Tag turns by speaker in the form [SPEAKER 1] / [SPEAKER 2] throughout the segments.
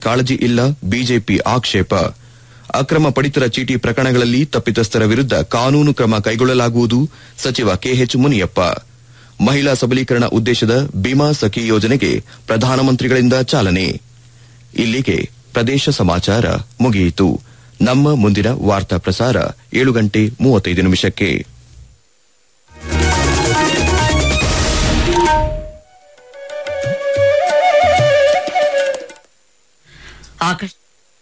[SPEAKER 1] ಕಾಳಜಿ ಇಲ್ಲ ಬಿಜೆಪಿ ಆಕ್ಷೇಪ ಅಕ್ರಮ ಪಡಿತರ ಚೀಟಿ ಪ್ರಕರಣಗಳಲ್ಲಿ ತಪ್ಪಿತಸ್ಥರ ವಿರುದ್ಧ ಕಾನೂನು ಕ್ರಮ ಕೈಗೊಳ್ಳಲಾಗುವುದು ಸಚಿವ ಕೆಎಚ್ ಮುನಿಯಪ್ಪ ಮಹಿಳಾ ಸಬಲೀಕರಣ ಉದ್ದೇಶದ ಬಿಮಾ ಸಖಿ ಯೋಜನೆಗೆ ಪ್ರಧಾನಮಂತ್ರಿಗಳಿಂದ ಚಾಲನೆ ಇಲ್ಲಿಗೆ ಪ್ರದೇಶ ಸಮಾಚಾರ ಮುಗಿಯಿತು ನಮ್ಮ ಮುಂದಿನ ವಾರ್ತಾ ಪ್ರಸಾರ ಏಳು ಗಂಟೆ ಮೂವತ್ತೈದು ನಿಮಿಷಕ್ಕೆ
[SPEAKER 2] ಆಕಾಶ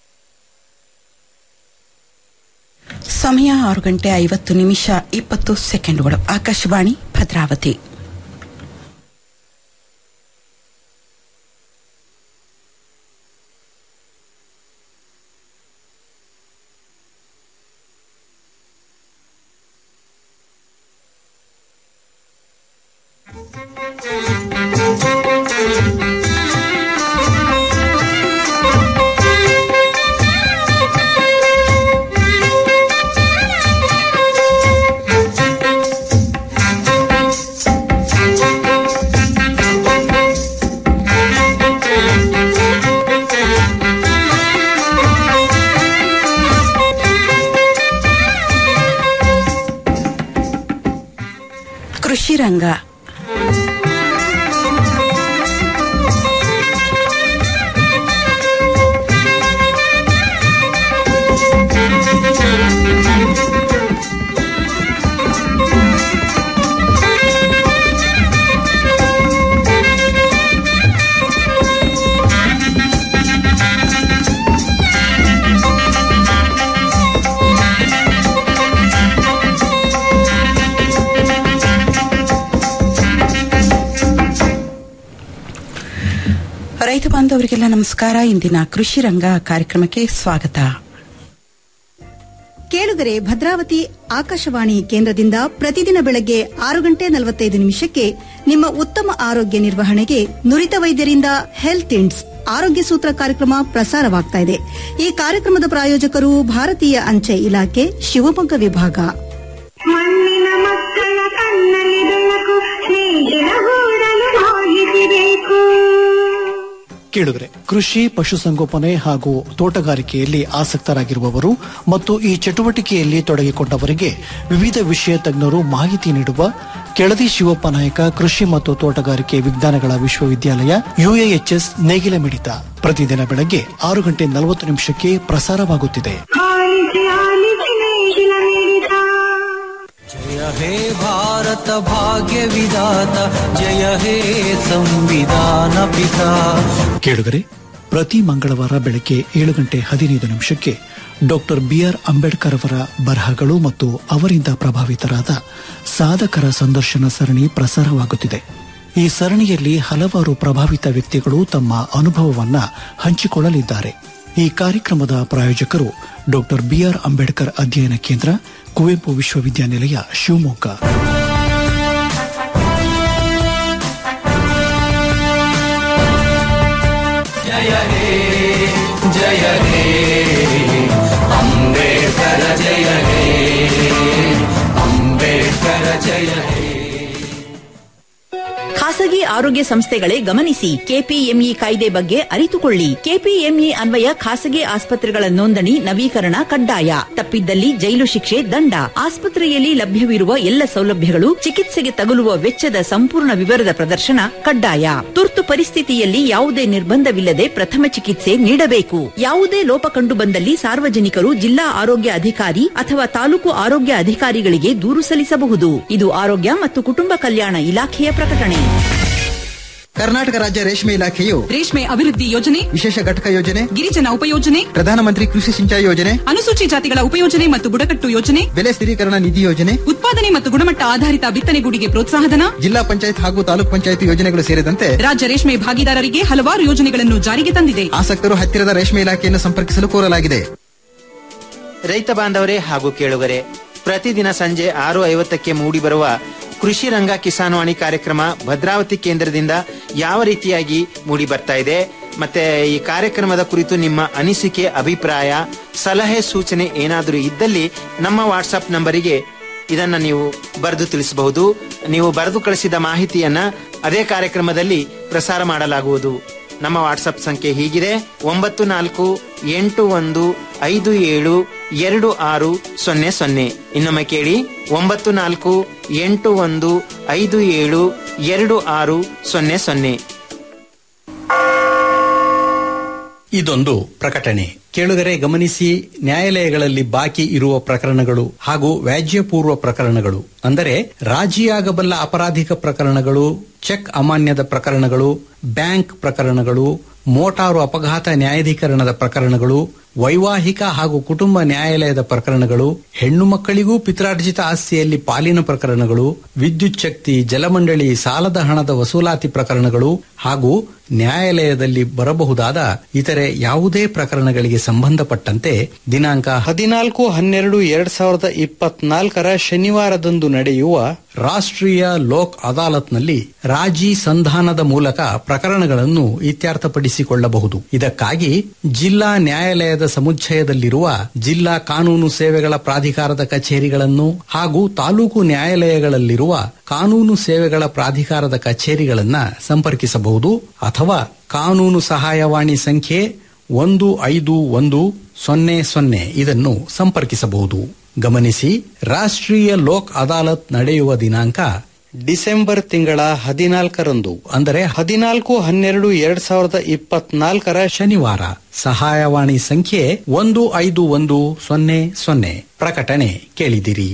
[SPEAKER 3] ಸಮಯ ಆರು ಗಂಟೆ ಐವತ್ತು ನಿಮಿಷ ಇಪ್ಪತ್ತು ಸೆಕೆಂಡುಗಳು ಆಕಾಶವಾಣಿ ಭದ್ರಾವತಿ ಕೃಷಿ ರಂಗ ರೈತ ಬಾಂಧವರಿಗೆಲ್ಲ ನಮಸ್ಕಾರ ಇಂದಿನ ಕೃಷಿ ರಂಗ ಕಾರ್ಯಕ್ರಮಕ್ಕೆ ಸ್ವಾಗತ
[SPEAKER 4] ಕೇಳುಗರೆ ಭದ್ರಾವತಿ ಆಕಾಶವಾಣಿ ಕೇಂದ್ರದಿಂದ ಪ್ರತಿದಿನ ಬೆಳಗ್ಗೆ ಆರು ಗಂಟೆ ನಲವತ್ತೈದು ನಿಮಿಷಕ್ಕೆ ನಿಮ್ಮ ಉತ್ತಮ ಆರೋಗ್ಯ ನಿರ್ವಹಣೆಗೆ ನುರಿತ ವೈದ್ಯರಿಂದ ಹೆಲ್ತ್ ಇಂಡ್ಸ್ ಆರೋಗ್ಯ ಸೂತ್ರ ಕಾರ್ಯಕ್ರಮ ಪ್ರಸಾರವಾಗ್ತಾ ಇದೆ ಈ ಕಾರ್ಯಕ್ರಮದ ಪ್ರಾಯೋಜಕರು ಭಾರತೀಯ ಅಂಚೆ ಇಲಾಖೆ ಶಿವಮೊಗ್ಗ ವಿಭಾಗ
[SPEAKER 5] ಮಣ್ಣಿನ ಮಕ್ಕಳ ಕಣ್ಣಲ್ಲಿ ಬೆಳಕು ಸ್ನೇಹಿತರ ಗೂಡಲು ಹೋಗಿಸಬೇಕು
[SPEAKER 6] ಕೇಳುಗರೆ ಕೃಷಿ ಪಶುಸಂಗೋಪನೆ ಹಾಗೂ ತೋಟಗಾರಿಕೆಯಲ್ಲಿ ಆಸಕ್ತರಾಗಿರುವವರು ಮತ್ತು ಈ ಚಟುವಟಿಕೆಯಲ್ಲಿ ತೊಡಗಿಕೊಂಡವರಿಗೆ ವಿವಿಧ ವಿಷಯ ತಜ್ಞರು ಮಾಹಿತಿ ನೀಡುವ ಕೆಳದಿ ಶಿವಪ್ಪ ನಾಯಕ ಕೃಷಿ ಮತ್ತು ತೋಟಗಾರಿಕೆ ವಿಜ್ಞಾನಗಳ ವಿಶ್ವವಿದ್ಯಾಲಯ ಯುಎಎಚ್ಎಸ್ ನೇಗಿಲ ಮಿಡಿತ ಪ್ರತಿದಿನ ಬೆಳಗ್ಗೆ ಆರು ಗಂಟೆ ನಲವತ್ತು ನಿಮಿಷಕ್ಕೆ ಪ್ರಸಾರವಾಗುತ್ತಿದೆ
[SPEAKER 5] ಆಲಿಸಿ ಆಲಿಸಿ ನೇಗಿಲ ಮಿಡಿತ
[SPEAKER 7] जय हे भारत भाग्य विधाता जय हे संविधान पिता
[SPEAKER 6] ಕೇಳುಗರೆ ಪ್ರತಿ ಮಂಗಳವಾರ ಬೆಳಗ್ಗೆ ಏಳು ಗಂಟೆ ಹದಿನೈದು ನಿಮಿಷಕ್ಕೆ ಡಾಕ್ಟರ್ ಬಿಆರ್ ಅಂಬೇಡ್ಕರ್ ಅವರ ಬರಹಗಳು ಮತ್ತು ಅವರಿಂದ ಪ್ರಭಾವಿತರಾದ ಸಾಧಕರ ಸಂದರ್ಶನ ಸರಣಿ ಪ್ರಸಾರವಾಗುತ್ತಿದೆ ಈ ಸರಣಿಯಲ್ಲಿ ಹಲವಾರು ಪ್ರಭಾವಿತ ವ್ಯಕ್ತಿಗಳು ತಮ್ಮ ಅನುಭವವನ್ನ ಹಂಚಿಕೊಳ್ಳಲಿದ್ದಾರೆ ಈ ಕಾರ್ಯಕ್ರಮದ ಪ್ರಾಯೋಜಕರು ಡಾಕ್ಟರ್ ಬಿಆರ್ ಅಂಬೇಡ್ಕರ್ ಅಧ್ಯಯನ ಕೇಂದ್ರ ಕುವೆಂಪು ವಿಶ್ವವಿದ್ಯಾನಿಲಯ ಶಿವಮೊಗ್ಗ
[SPEAKER 7] जय हे जय हे अम्बेडकर जय हे अम्बेडकर जय हे
[SPEAKER 2] ಖಾಸಗಿ ಆರೋಗ್ಯ ಸಂಸ್ಥೆಗಳೇ ಗಮನಿಸಿ ಕೆಪಿಎಂಇ ಕಾಯ್ದೆ ಬಗ್ಗೆ ಅರಿತುಕೊಳ್ಳಿ ಕೆಪಿಎಂಇ ಅನ್ವಯ ಖಾಸಗಿ ಆಸ್ಪತ್ರೆಗಳ ನೋಂದಣಿ ನವೀಕರಣ ಕಡ್ಡಾಯ ತಪ್ಪಿದ್ದಲ್ಲಿ ಜೈಲು ಶಿಕ್ಷೆ ದಂಡ ಆಸ್ಪತ್ರೆಯಲ್ಲಿ ಲಭ್ಯವಿರುವ ಎಲ್ಲ ಸೌಲಭ್ಯಗಳು ಚಿಕಿತ್ಸೆಗೆ ತಗುಲುವ ವೆಚ್ಚದ ಸಂಪೂರ್ಣ ವಿವರದ ಪ್ರದರ್ಶನ ಕಡ್ಡಾಯ ತುರ್ತು ಪರಿಸ್ಥಿತಿಯಲ್ಲಿ ಯಾವುದೇ ನಿರ್ಬಂಧವಿಲ್ಲದೆ ಪ್ರಥಮ ಚಿಕಿತ್ಸೆ ನೀಡಬೇಕು ಯಾವುದೇ ಲೋಪ ಕಂಡು ಬಂದಲ್ಲಿ ಸಾರ್ವಜನಿಕರು ಜಿಲ್ಲಾ ಆರೋಗ್ಯ ಅಧಿಕಾರಿ ಅಥವಾ ತಾಲೂಕು ಆರೋಗ್ಯ ಅಧಿಕಾರಿಗಳಿಗೆ ದೂರು ಸಲ್ಲಿಸಬಹುದು ಇದು ಆರೋಗ್ಯ ಮತ್ತು ಕುಟುಂಬ ಕಲ್ಯಾಣ ಇಲಾಖೆಯ ಪ್ರಕಟಣೆ
[SPEAKER 8] ಕರ್ನಾಟಕ ರಾಜ್ಯ ರೇಷ್ಮೆ ಇಲಾಖೆಯು
[SPEAKER 9] ರೇಷ್ಮೆ ಅಭಿವೃದ್ಧಿ ಯೋಜನೆ
[SPEAKER 8] ವಿಶೇಷ ಘಟಕ ಯೋಜನೆ
[SPEAKER 9] ಗಿರಿಜನ ಉಪಯೋಜನೆ
[SPEAKER 8] ಪ್ರಧಾನಮಂತ್ರಿ ಕೃಷಿ ಸಿಂಚಾಯಿ ಯೋಜನೆ
[SPEAKER 9] ಅನುಸೂಚಿ ಜಾತಿಗಳ ಉಪಯೋಜನೆ ಮತ್ತು ಬುಡಕಟ್ಟು ಯೋಜನೆ
[SPEAKER 8] ಬೆಲೆ ಸ್ಥಿರೀಕರಣ ನಿಧಿ ಯೋಜನೆ
[SPEAKER 9] ಉತ್ಪಾದನೆ ಮತ್ತು ಗುಣಮಟ್ಟ ಆಧಾರಿತ ಬಿತ್ತನೆಗೂಡಿಗೆ ಪ್ರೋತ್ಸಾಹಧನ
[SPEAKER 8] ಜಿಲ್ಲಾ ಪಂಚಾಯತ್ ಹಾಗೂ ತಾಲೂಕ್ ಪಂಚಾಯತ್ ಯೋಜನೆಗಳು ಸೇರಿದಂತೆ
[SPEAKER 9] ರಾಜ್ಯ ರೇಷ್ಮೆ ಭಾಗಿದಾರರಿಗೆ ಹಲವಾರು ಯೋಜನೆಗಳನ್ನು ಜಾರಿಗೆ ತಂದಿದೆ
[SPEAKER 8] ಆಸಕ್ತರು ಹತ್ತಿರದ ರೇಷ್ಮೆ ಇಲಾಖೆಯನ್ನು ಸಂಪರ್ಕಿಸಲು ಕೋರಲಾಗಿದೆ
[SPEAKER 10] ರೈತ ಬಾಂಧವರೇ ಹಾಗೂ ಕೇಳುಗರೆ ಪ್ರತಿದಿನ ಸಂಜೆ ಆರು ಐವತ್ತಕ್ಕೆ ಮೂಡಿಬರುವ ಕೃಷಿ ರಂಗ ಕಿಸಾನ್ವಾಣಿ ಕಾರ್ಯಕ್ರಮ ಭದ್ರಾವತಿ ಕೇಂದ್ರದಿಂದ ಯಾವ ರೀತಿಯಾಗಿ ಮೂಡಿ ಬರ್ತಾ ಇದೆ ಮತ್ತೆ ಈ ಕಾರ್ಯಕ್ರಮದ ಕುರಿತು ನಿಮ್ಮ ಅನಿಸಿಕೆ ಅಭಿಪ್ರಾಯ ಸಲಹೆ ಸೂಚನೆ ಏನಾದರೂ ಇದ್ದಲ್ಲಿ ನಮ್ಮ ವಾಟ್ಸಪ್ ನಂಬರಿಗೆ ಇದನ್ನ ನೀವು ಬರೆದು ತಿಳಿಸಬಹುದು ನೀವು ಬರೆದು ಕಳಿಸಿದ ಮಾಹಿತಿಯನ್ನ ಅದೇ ಕಾರ್ಯಕ್ರಮದಲ್ಲಿ ಪ್ರಸಾರ ಮಾಡಲಾಗುವುದು ನಮ್ಮ ವಾಟ್ಸಪ್ ಸಂಖ್ಯೆ ಹೀಗಿದೆ ಒಂಬತ್ತು ನಾಲ್ಕು ಎಂಟು ಒಂದು ಐದು ಏಳು ಎರಡು ಆರು ಸೊನ್ನೆ ಸೊನ್ನೆ ಇನ್ನೊಮ್ಮೆ ಕೇಳಿ ಒಂಬತ್ತು ನಾಲ್ಕು ಎಂಟು ಒಂದು ಐದು ಏಳು ಎರಡು ಆರು ಸೊನ್ನೆ ಸೊನ್ನೆ
[SPEAKER 11] ಇದೊಂದು ಪ್ರಕಟಣೆ ಕೇಳುಗರೆ ಗಮನಿಸಿ ನ್ಯಾಯಾಲಯಗಳಲ್ಲಿ ಬಾಕಿ ಇರುವ ಪ್ರಕರಣಗಳು ಹಾಗೂ ವ್ಯಾಜ್ಯಪೂರ್ವ ಪ್ರಕರಣಗಳು ಅಂದರೆ ರಾಜಿಯಾಗಬಲ್ಲ ಅಪರಾಧಿಕ ಪ್ರಕರಣಗಳು ಚೆಕ್ ಅಮಾನ್ಯದ ಪ್ರಕರಣಗಳು ಬ್ಯಾಂಕ್ ಪ್ರಕರಣಗಳು ಮೋಟಾರು ಅಪಘಾತ ನ್ಯಾಯಾಧೀಕರಣದ ಪ್ರಕರಣಗಳು ವೈವಾಹಿಕ ಹಾಗೂ ಕುಟುಂಬ ನ್ಯಾಯಾಲಯದ ಪ್ರಕರಣಗಳು ಹೆಣ್ಣು ಮಕ್ಕಳಿಗೂ ಪಿತ್ರಾರ್ಜಿತ ಆಸ್ತಿಯಲ್ಲಿ ಪಾಲಿನ ಪ್ರಕರಣಗಳು ವಿದ್ಯುತ್ ಶಕ್ತಿ ಜಲಮಂಡಳಿ ಸಾಲದ ಹಣದ ವಸೂಲಾತಿ ಪ್ರಕರಣಗಳು ಹಾಗೂ ನ್ಯಾಯಾಲಯದಲ್ಲಿ ಬರಬಹುದಾದ ಇತರೆ ಯಾವುದೇ ಪ್ರಕರಣಗಳಿಗೆ ಸಂಬಂಧಪಟ್ಟಂತೆ ದಿನಾಂಕ ಹದಿನಾಲ್ಕು ಹನ್ನೆರಡು ಎರಡ್ ಸಾವಿರದ ಇಪ್ಪತ್ನಾಲ್ಕರ ಶನಿವಾರದಂದು ನಡೆಯುವ ರಾಷ್ಟ್ರೀಯ ಲೋಕ್ ಅದಾಲತ್ನಲ್ಲಿ ರಾಜಿ ಸಂಧಾನದ ಮೂಲಕ ಪ್ರಕರಣಗಳನ್ನು ಇತ್ಯರ್ಥಪಡಿಸಿಕೊಳ್ಳಬಹುದು ಇದಕ್ಕಾಗಿ ಜಿಲ್ಲಾ ನ್ಯಾಯಾಲಯದ ಸಮುಚ್ಚಯದಲ್ಲಿರುವ ಜಿಲ್ಲಾ ಕಾನೂನು ಸೇವೆಗಳ ಪ್ರಾಧಿಕಾರದ ಕಚೇರಿಗಳನ್ನು ಹಾಗೂ ತಾಲೂಕು ನ್ಯಾಯಾಲಯಗಳಲ್ಲಿರುವ ಕಾನೂನು ಸೇವೆಗಳ ಪ್ರಾಧಿಕಾರದ ಕಚೇರಿಗಳನ್ನ ಸಂಪರ್ಕಿಸಬಹುದು ಅಥವಾ ಕಾನೂನು ಸಹಾಯವಾಣಿ ಸಂಖ್ಯೆ ಒಂದು ಐದು ಒಂದು ಸೊನ್ನೆ ಸೊನ್ನೆ ಇದನ್ನು ಸಂಪರ್ಕಿಸಬಹುದು ಗಮನಿಸಿ ರಾಷ್ಟ್ರೀಯ ಲೋಕ್ ಅದಾಲತ್ ನಡೆಯುವ ದಿನಾಂಕ ಡಿಸೆಂಬರ್ ತಿಂಗಳ ಹದಿನಾಲ್ಕರಂದು ಅಂದರೆ ಹದಿನಾಲ್ಕು ಹನ್ನೆರಡು ಎರಡ್ ಸಾವಿರದ ಇಪ್ಪತ್ನಾಲ್ಕರ ಶನಿವಾರ ಸಹಾಯವಾಣಿ ಸಂಖ್ಯೆ ಒಂದು ಐದು ಒಂದು ಸೊನ್ನೆ ಸೊನ್ನೆ ಪ್ರಕಟಣೆ ಕೇಳಿದಿರಿ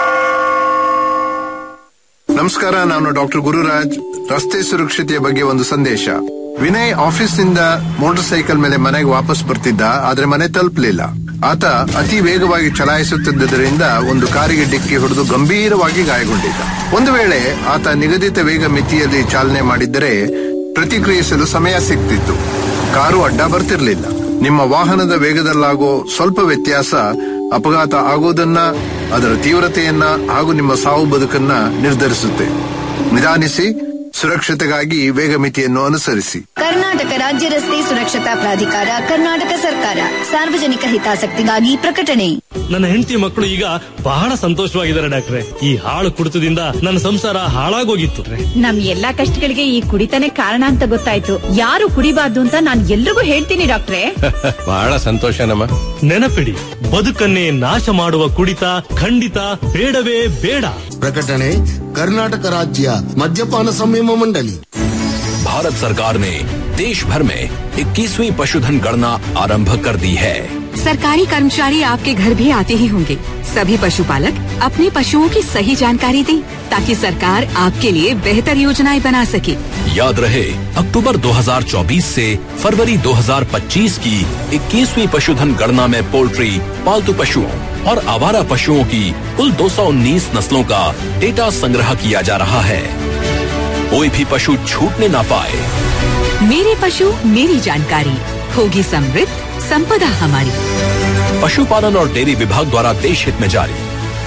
[SPEAKER 12] ನಮಸ್ಕಾರ ನಾನು ಡಾಕ್ಟರ್ ಗುರುರಾಜ್ ರಸ್ತೆ ಸುರಕ್ಷತೆಯ ಬಗ್ಗೆ ಒಂದು ಸಂದೇಶ ವಿನಯ್ ಆಫೀಸ್ನಿಂದ ಮೋಟಾರ್ ಸೈಕಲ್ ಮೇಲೆ ಮನೆಗೆ ವಾಪಸ್ ಬರ್ತಿದ್ದ ಆದ್ರೆ ಮನೆ ತಲುಪಲಿಲ್ಲ ಆತ ಅತಿ ವೇಗವಾಗಿ ಚಲಾಯಿಸುತ್ತಿದ್ದರಿಂದ ಒಂದು ಕಾರಿಗೆ ಡಿಕ್ಕಿ ಹೊಡೆದು ಗಂಭೀರವಾಗಿ ಗಾಯಗೊಂಡಿದ್ದ ಒಂದು ವೇಳೆ ಆತ ನಿಗದಿತ ವೇಗ ಮಿತಿಯಲ್ಲಿ ಚಾಲನೆ ಮಾಡಿದ್ದರೆ ಪ್ರತಿಕ್ರಿಯಿಸಲು ಸಮಯ ಸಿಗ್ತಿತ್ತು ಕಾರು ಅಡ್ಡ ಬರ್ತಿರ್ಲಿಲ್ಲ ನಿಮ್ಮ ವಾಹನದ ವೇಗದಲ್ಲಾಗೋ ಸ್ವಲ್ಪ ವ್ಯತ್ಯಾಸ ಅಪಘಾತ ಆಗೋದನ್ನ ಅದರ ತೀವ್ರತೆಯನ್ನ ಹಾಗೂ ನಿಮ್ಮ ಸಾವು ಬದುಕನ್ನ ನಿರ್ಧರಿಸುತ್ತೆ ನಿಧಾನಿಸಿ ಸುರಕ್ಷತೆಗಾಗಿ ವೇಗ ಮಿತಿಯನ್ನು ಅನುಸರಿಸಿ
[SPEAKER 13] ಕರ್ನಾಟಕ ರಾಜ್ಯ ರಸ್ತೆ ಸುರಕ್ಷತಾ ಪ್ರಾಧಿಕಾರ ಕರ್ನಾಟಕ ಸರ್ಕಾರ ಸಾರ್ವಜನಿಕ ಹಿತಾಸಕ್ತಿಗಾಗಿ ಪ್ರಕಟಣೆ
[SPEAKER 14] ನನ್ನ ಹೆಂಡತಿ ಮಕ್ಕಳು ಈಗ ಬಹಳ ಸಂತೋಷವಾಗಿದ್ದಾರೆ ಡಾಕ್ಟ್ರೆ ಈ ಹಾಳು ಕುಡಿತದಿಂದ ನನ್ನ ಸಂಸಾರ ಹಾಳಾಗೋಗಿತ್ತು
[SPEAKER 2] ನಮ್ ಎಲ್ಲಾ ಕಷ್ಟಗಳಿಗೆ ಈ ಕುಡಿತಾನೆ ಕಾರಣ ಅಂತ ಗೊತ್ತಾಯ್ತು ಯಾರು ಕುಡಿಬಾರ್ದು ಅಂತ ನಾನ್ ಎಲ್ರಿಗೂ ಹೇಳ್ತೀನಿ ಡಾಕ್ಟ್ರೆ
[SPEAKER 14] ಬಹಳ ಸಂತೋಷನಮ್ಮ ನೆನಪಿಡಿ ಬದುಕನ್ನೇ ನಾಶ ಮಾಡುವ ಕುಡಿತ ಖಂಡಿತ ಬೇಡವೇ ಬೇಡ
[SPEAKER 15] ಪ್ರಕಟಣೆ ಕರ್ನಾಟಕ ರಾಜ್ಯ ಮದ್ಯಪಾನ ಸಂಯಮ ಮಂಡಳಿ
[SPEAKER 16] भारत सरकार ने देश भर में 21वीं पशुधन गणना आरंभ कर दी है
[SPEAKER 17] सरकारी कर्मचारी आपके घर भी आते ही होंगे सभी पशुपालक अपने पशुओं की सही जानकारी दें ताकि सरकार आपके लिए बेहतर योजनाएं बना सके
[SPEAKER 16] याद रहे अक्टूबर 2024 से फरवरी 2025 की 21वीं पशुधन गणना में पोल्ट्री पालतू पशुओं और आवारा पशुओं की कुल 219 नस्लों का डेटा संग्रह किया जा रहा है कोई भी पशु छूटने ना पाए
[SPEAKER 17] मेरे पशु मेरी जानकारी होगी समृद्ध संपदा हमारी
[SPEAKER 16] पशुपालन और डेयरी विभाग द्वारा देश हित में जारी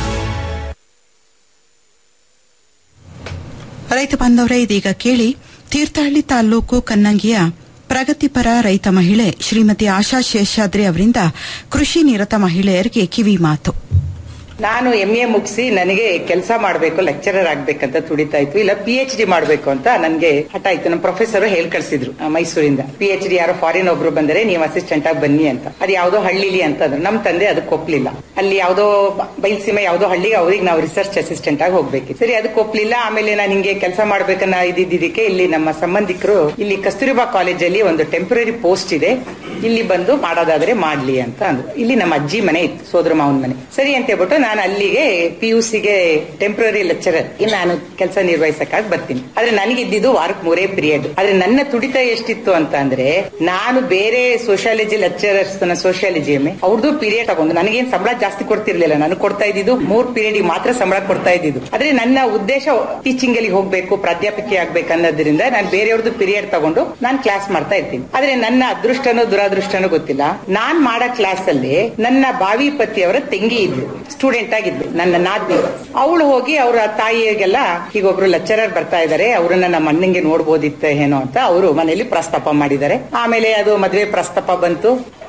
[SPEAKER 3] ರೈತ ಬಾಂಧವರೇ ಇದೀಗ ಕೇಳಿ ತೀರ್ಥಹಳ್ಳಿ ತಾಲೂಕು ಕನ್ನಂಗಿಯ ಪ್ರಗತಿಪರ ರೈತ ಮಹಿಳೆ ಶ್ರೀಮತಿ ಆಶಾ ಶೇಷಾದ್ರಿ ಅವರಿಂದ ಕೃಷಿ ನಿರತ ಮಹಿಳೆಯರಿಗೆ ಕಿವಿ ಮಾತು
[SPEAKER 18] ನಾನು ಎಂ ಎ ಮುಗಿಸಿ ನನಗೆ ಕೆಲಸ ಮಾಡಬೇಕು ಲೆಕ್ಚರರ್ ಆಗ್ಬೇಕಂತ ತುಡಿತಾ ಇತ್ತು ಇಲ್ಲ ಪಿ ಎಚ್ ಡಿ ಮಾಡ್ಬೇಕು ಅಂತ ನನಗೆ ಹಠ ಇತ್ತು ನಮ್ಮ ಪ್ರೊಫೆಸರ್ ಹೇಳ್ ಕಳ್ಸಿದ್ರು ಆ, ಮೈಸೂರಿಂದ ಪಿ ಎಚ್ ಡಿ ಯಾರೋ ಫಾರಿನ್ ಒಬ್ರು ಬಂದರೆ ನೀವು ಅಸಿಸ್ಟೆಂಟ್ ಆಗಿ ಬನ್ನಿ ಅಂತ ಅದು ಯಾವ್ದೋ ಹಳ್ಳಿಲಿ ಅಂತಂದ್ರು ನಮ್ ತಂದೆ ಅದಕ್ಕೆ ಒಪ್ಲಿಲ್ಲ ಅಲ್ಲಿ ಯಾವ್ದೋ ಬ- ಬೈಲ್ಸೀಮೆ ಯಾವ್ದೋ ಹಳ್ಳಿಗೆ ಅವ್ರಿಗೆ ನಾವು ರಿಸರ್ಚ್ ಅಸಿಸ್ಟೆಂಟ್ ಆಗಿ ಹೋಗ್ಬೇಕು ಸರಿ ಅದಕ್ಕೆ ಒಪ್ಲಿಲ್ಲ ಆಮೇಲೆ ನಾನು ಹಿಂಗೆ ಕೆಲಸ ಮಾಡ್ಬೇಕನ್ನ ಇದ್ದಿದ್ದಕ್ಕೆ ಇಲ್ಲಿ ನಮ್ಮ ಸಂಬಂಧಿಕರು ಇಲ್ಲಿ ಕಸ್ತೂರಿಬಾ ಕಾಲೇಜಲ್ಲಿ ಒಂದು ಟೆಂಪರರಿ ಪೋಸ್ಟ್ ಇದೆ ಇಲ್ಲಿ ಬಂದು ಮಾಡೋದಾದ್ರೆ ಮಾಡ್ಲಿ ಅಂತ ಅಂದ್ರು ಇಲ್ಲಿ ನಮ್ಮ ಅಜ್ಜಿ ಮನೆ ಇತ್ತು ಸೋದರ ಮಾವನ ಮನೆ ಸರಿ ಅಂತ ಹೇಳ್ಬಿಟ್ಟು ನಾನು ಅಲ್ಲಿಗೆ ಪಿ ಯು ಸಿಗೆ ಟೆಂಪರರಿ ಲೆಕ್ಚರರ್ ನಾನು ಕೆಲಸ ನಿರ್ವಹಿಸಕ್ಕಾಗಿ ಬರ್ತೀನಿ ಆದ್ರೆ ನನಗೆ ಇದ್ದಿದ್ದು ವಾರಕ್ಕೆ ಮೂರೇ ಪೀರಿಯಡ್ ಆದ್ರೆ ನನ್ನ ತುಡಿತ ಎಷ್ಟಿತ್ತು ಅಂತ ಅಂದ್ರೆ ನಾನು ಬೇರೆ ಸೋಶಿಯಾಲಜಿ ಲೆಕ್ಚರರ್ಸ್ ಸೋಶಿಯಾಲಜಿ ಎಮ್ಮೆ ಅವ್ರದ್ದು ಪೀರಿಯಡ್ ತಗೊಂಡು ನನಗೇನ್ ಸಂಬಳ ಜಾಸ್ತಿ ಕೊಡ್ತಿರ್ಲಿಲ್ಲ ನಾನು ಕೊಡ್ತಾ ಇದ್ದಿದ್ದು ಮೂರ್ ಪೀರಿಯಡ್ ಮಾತ್ರ ಸಂಬಳ ಕೊಡ್ತಾ ಇದ್ದಿದ್ದು ಆದ್ರೆ ನನ್ನ ಉದ್ದೇಶ ಟೀಚಿಂಗ್ ಅಲ್ಲಿ ಹೋಗ್ಬೇಕು ಪ್ರಾಧ್ಯಾಪಕಿ ಆಗ್ಬೇಕು ಅನ್ನೋದ್ರಿಂದ ನಾನು ಬೇರೆಯವ್ರದ್ದು ಪೀರಿಯಡ್ ತಗೊಂಡು ನಾನು ಕ್ಲಾಸ್ ಮಾಡ್ತಾ ಇರ್ತೀನಿ ಆದ್ರೆ ನನ್ನ ಅದೃಷ್ಟನೋ ದುರಾದೃಷ್ಟನೋ ಗೊತ್ತಿಲ್ಲ ನಾನ್ ಮಾಡೋ ಕ್ಲಾಸ್ ಅಲ್ಲಿ ನನ್ನ ಬಾವಿ ಪತಿಯವರ ತಂಗಿ ಇದ್ಲು ಸ್ಟೂಡೆಂಟ್ ಆಗಿದ್ಲು ನನ್ನ ನಾದ್ನಿ ಅವಳು ಹೋಗಿ ಅವರ ತಾಯಿಗೆಲ್ಲ ಹೀಗೊಬ್ರು ಲೆಕ್ಚರರ್ ಬರ್ತಾ ಇದಾರೆ ಅವ್ರನ್ನ ನಮ್ಮ ಅಣ್ಣಂಗೆ ನೋಡ್ಬೋದಿತ್ತ ಏನೋ ಅಂತ ಅವರು ಮನೆಯಲ್ಲಿ ಪ್ರಸ್ತಾಪ ಮಾಡಿದ್ದಾರೆ ಆಮೇಲೆ ಅದು ಮದುವೆ ಪ್ರಸ್ತಾಪ ಬಂತು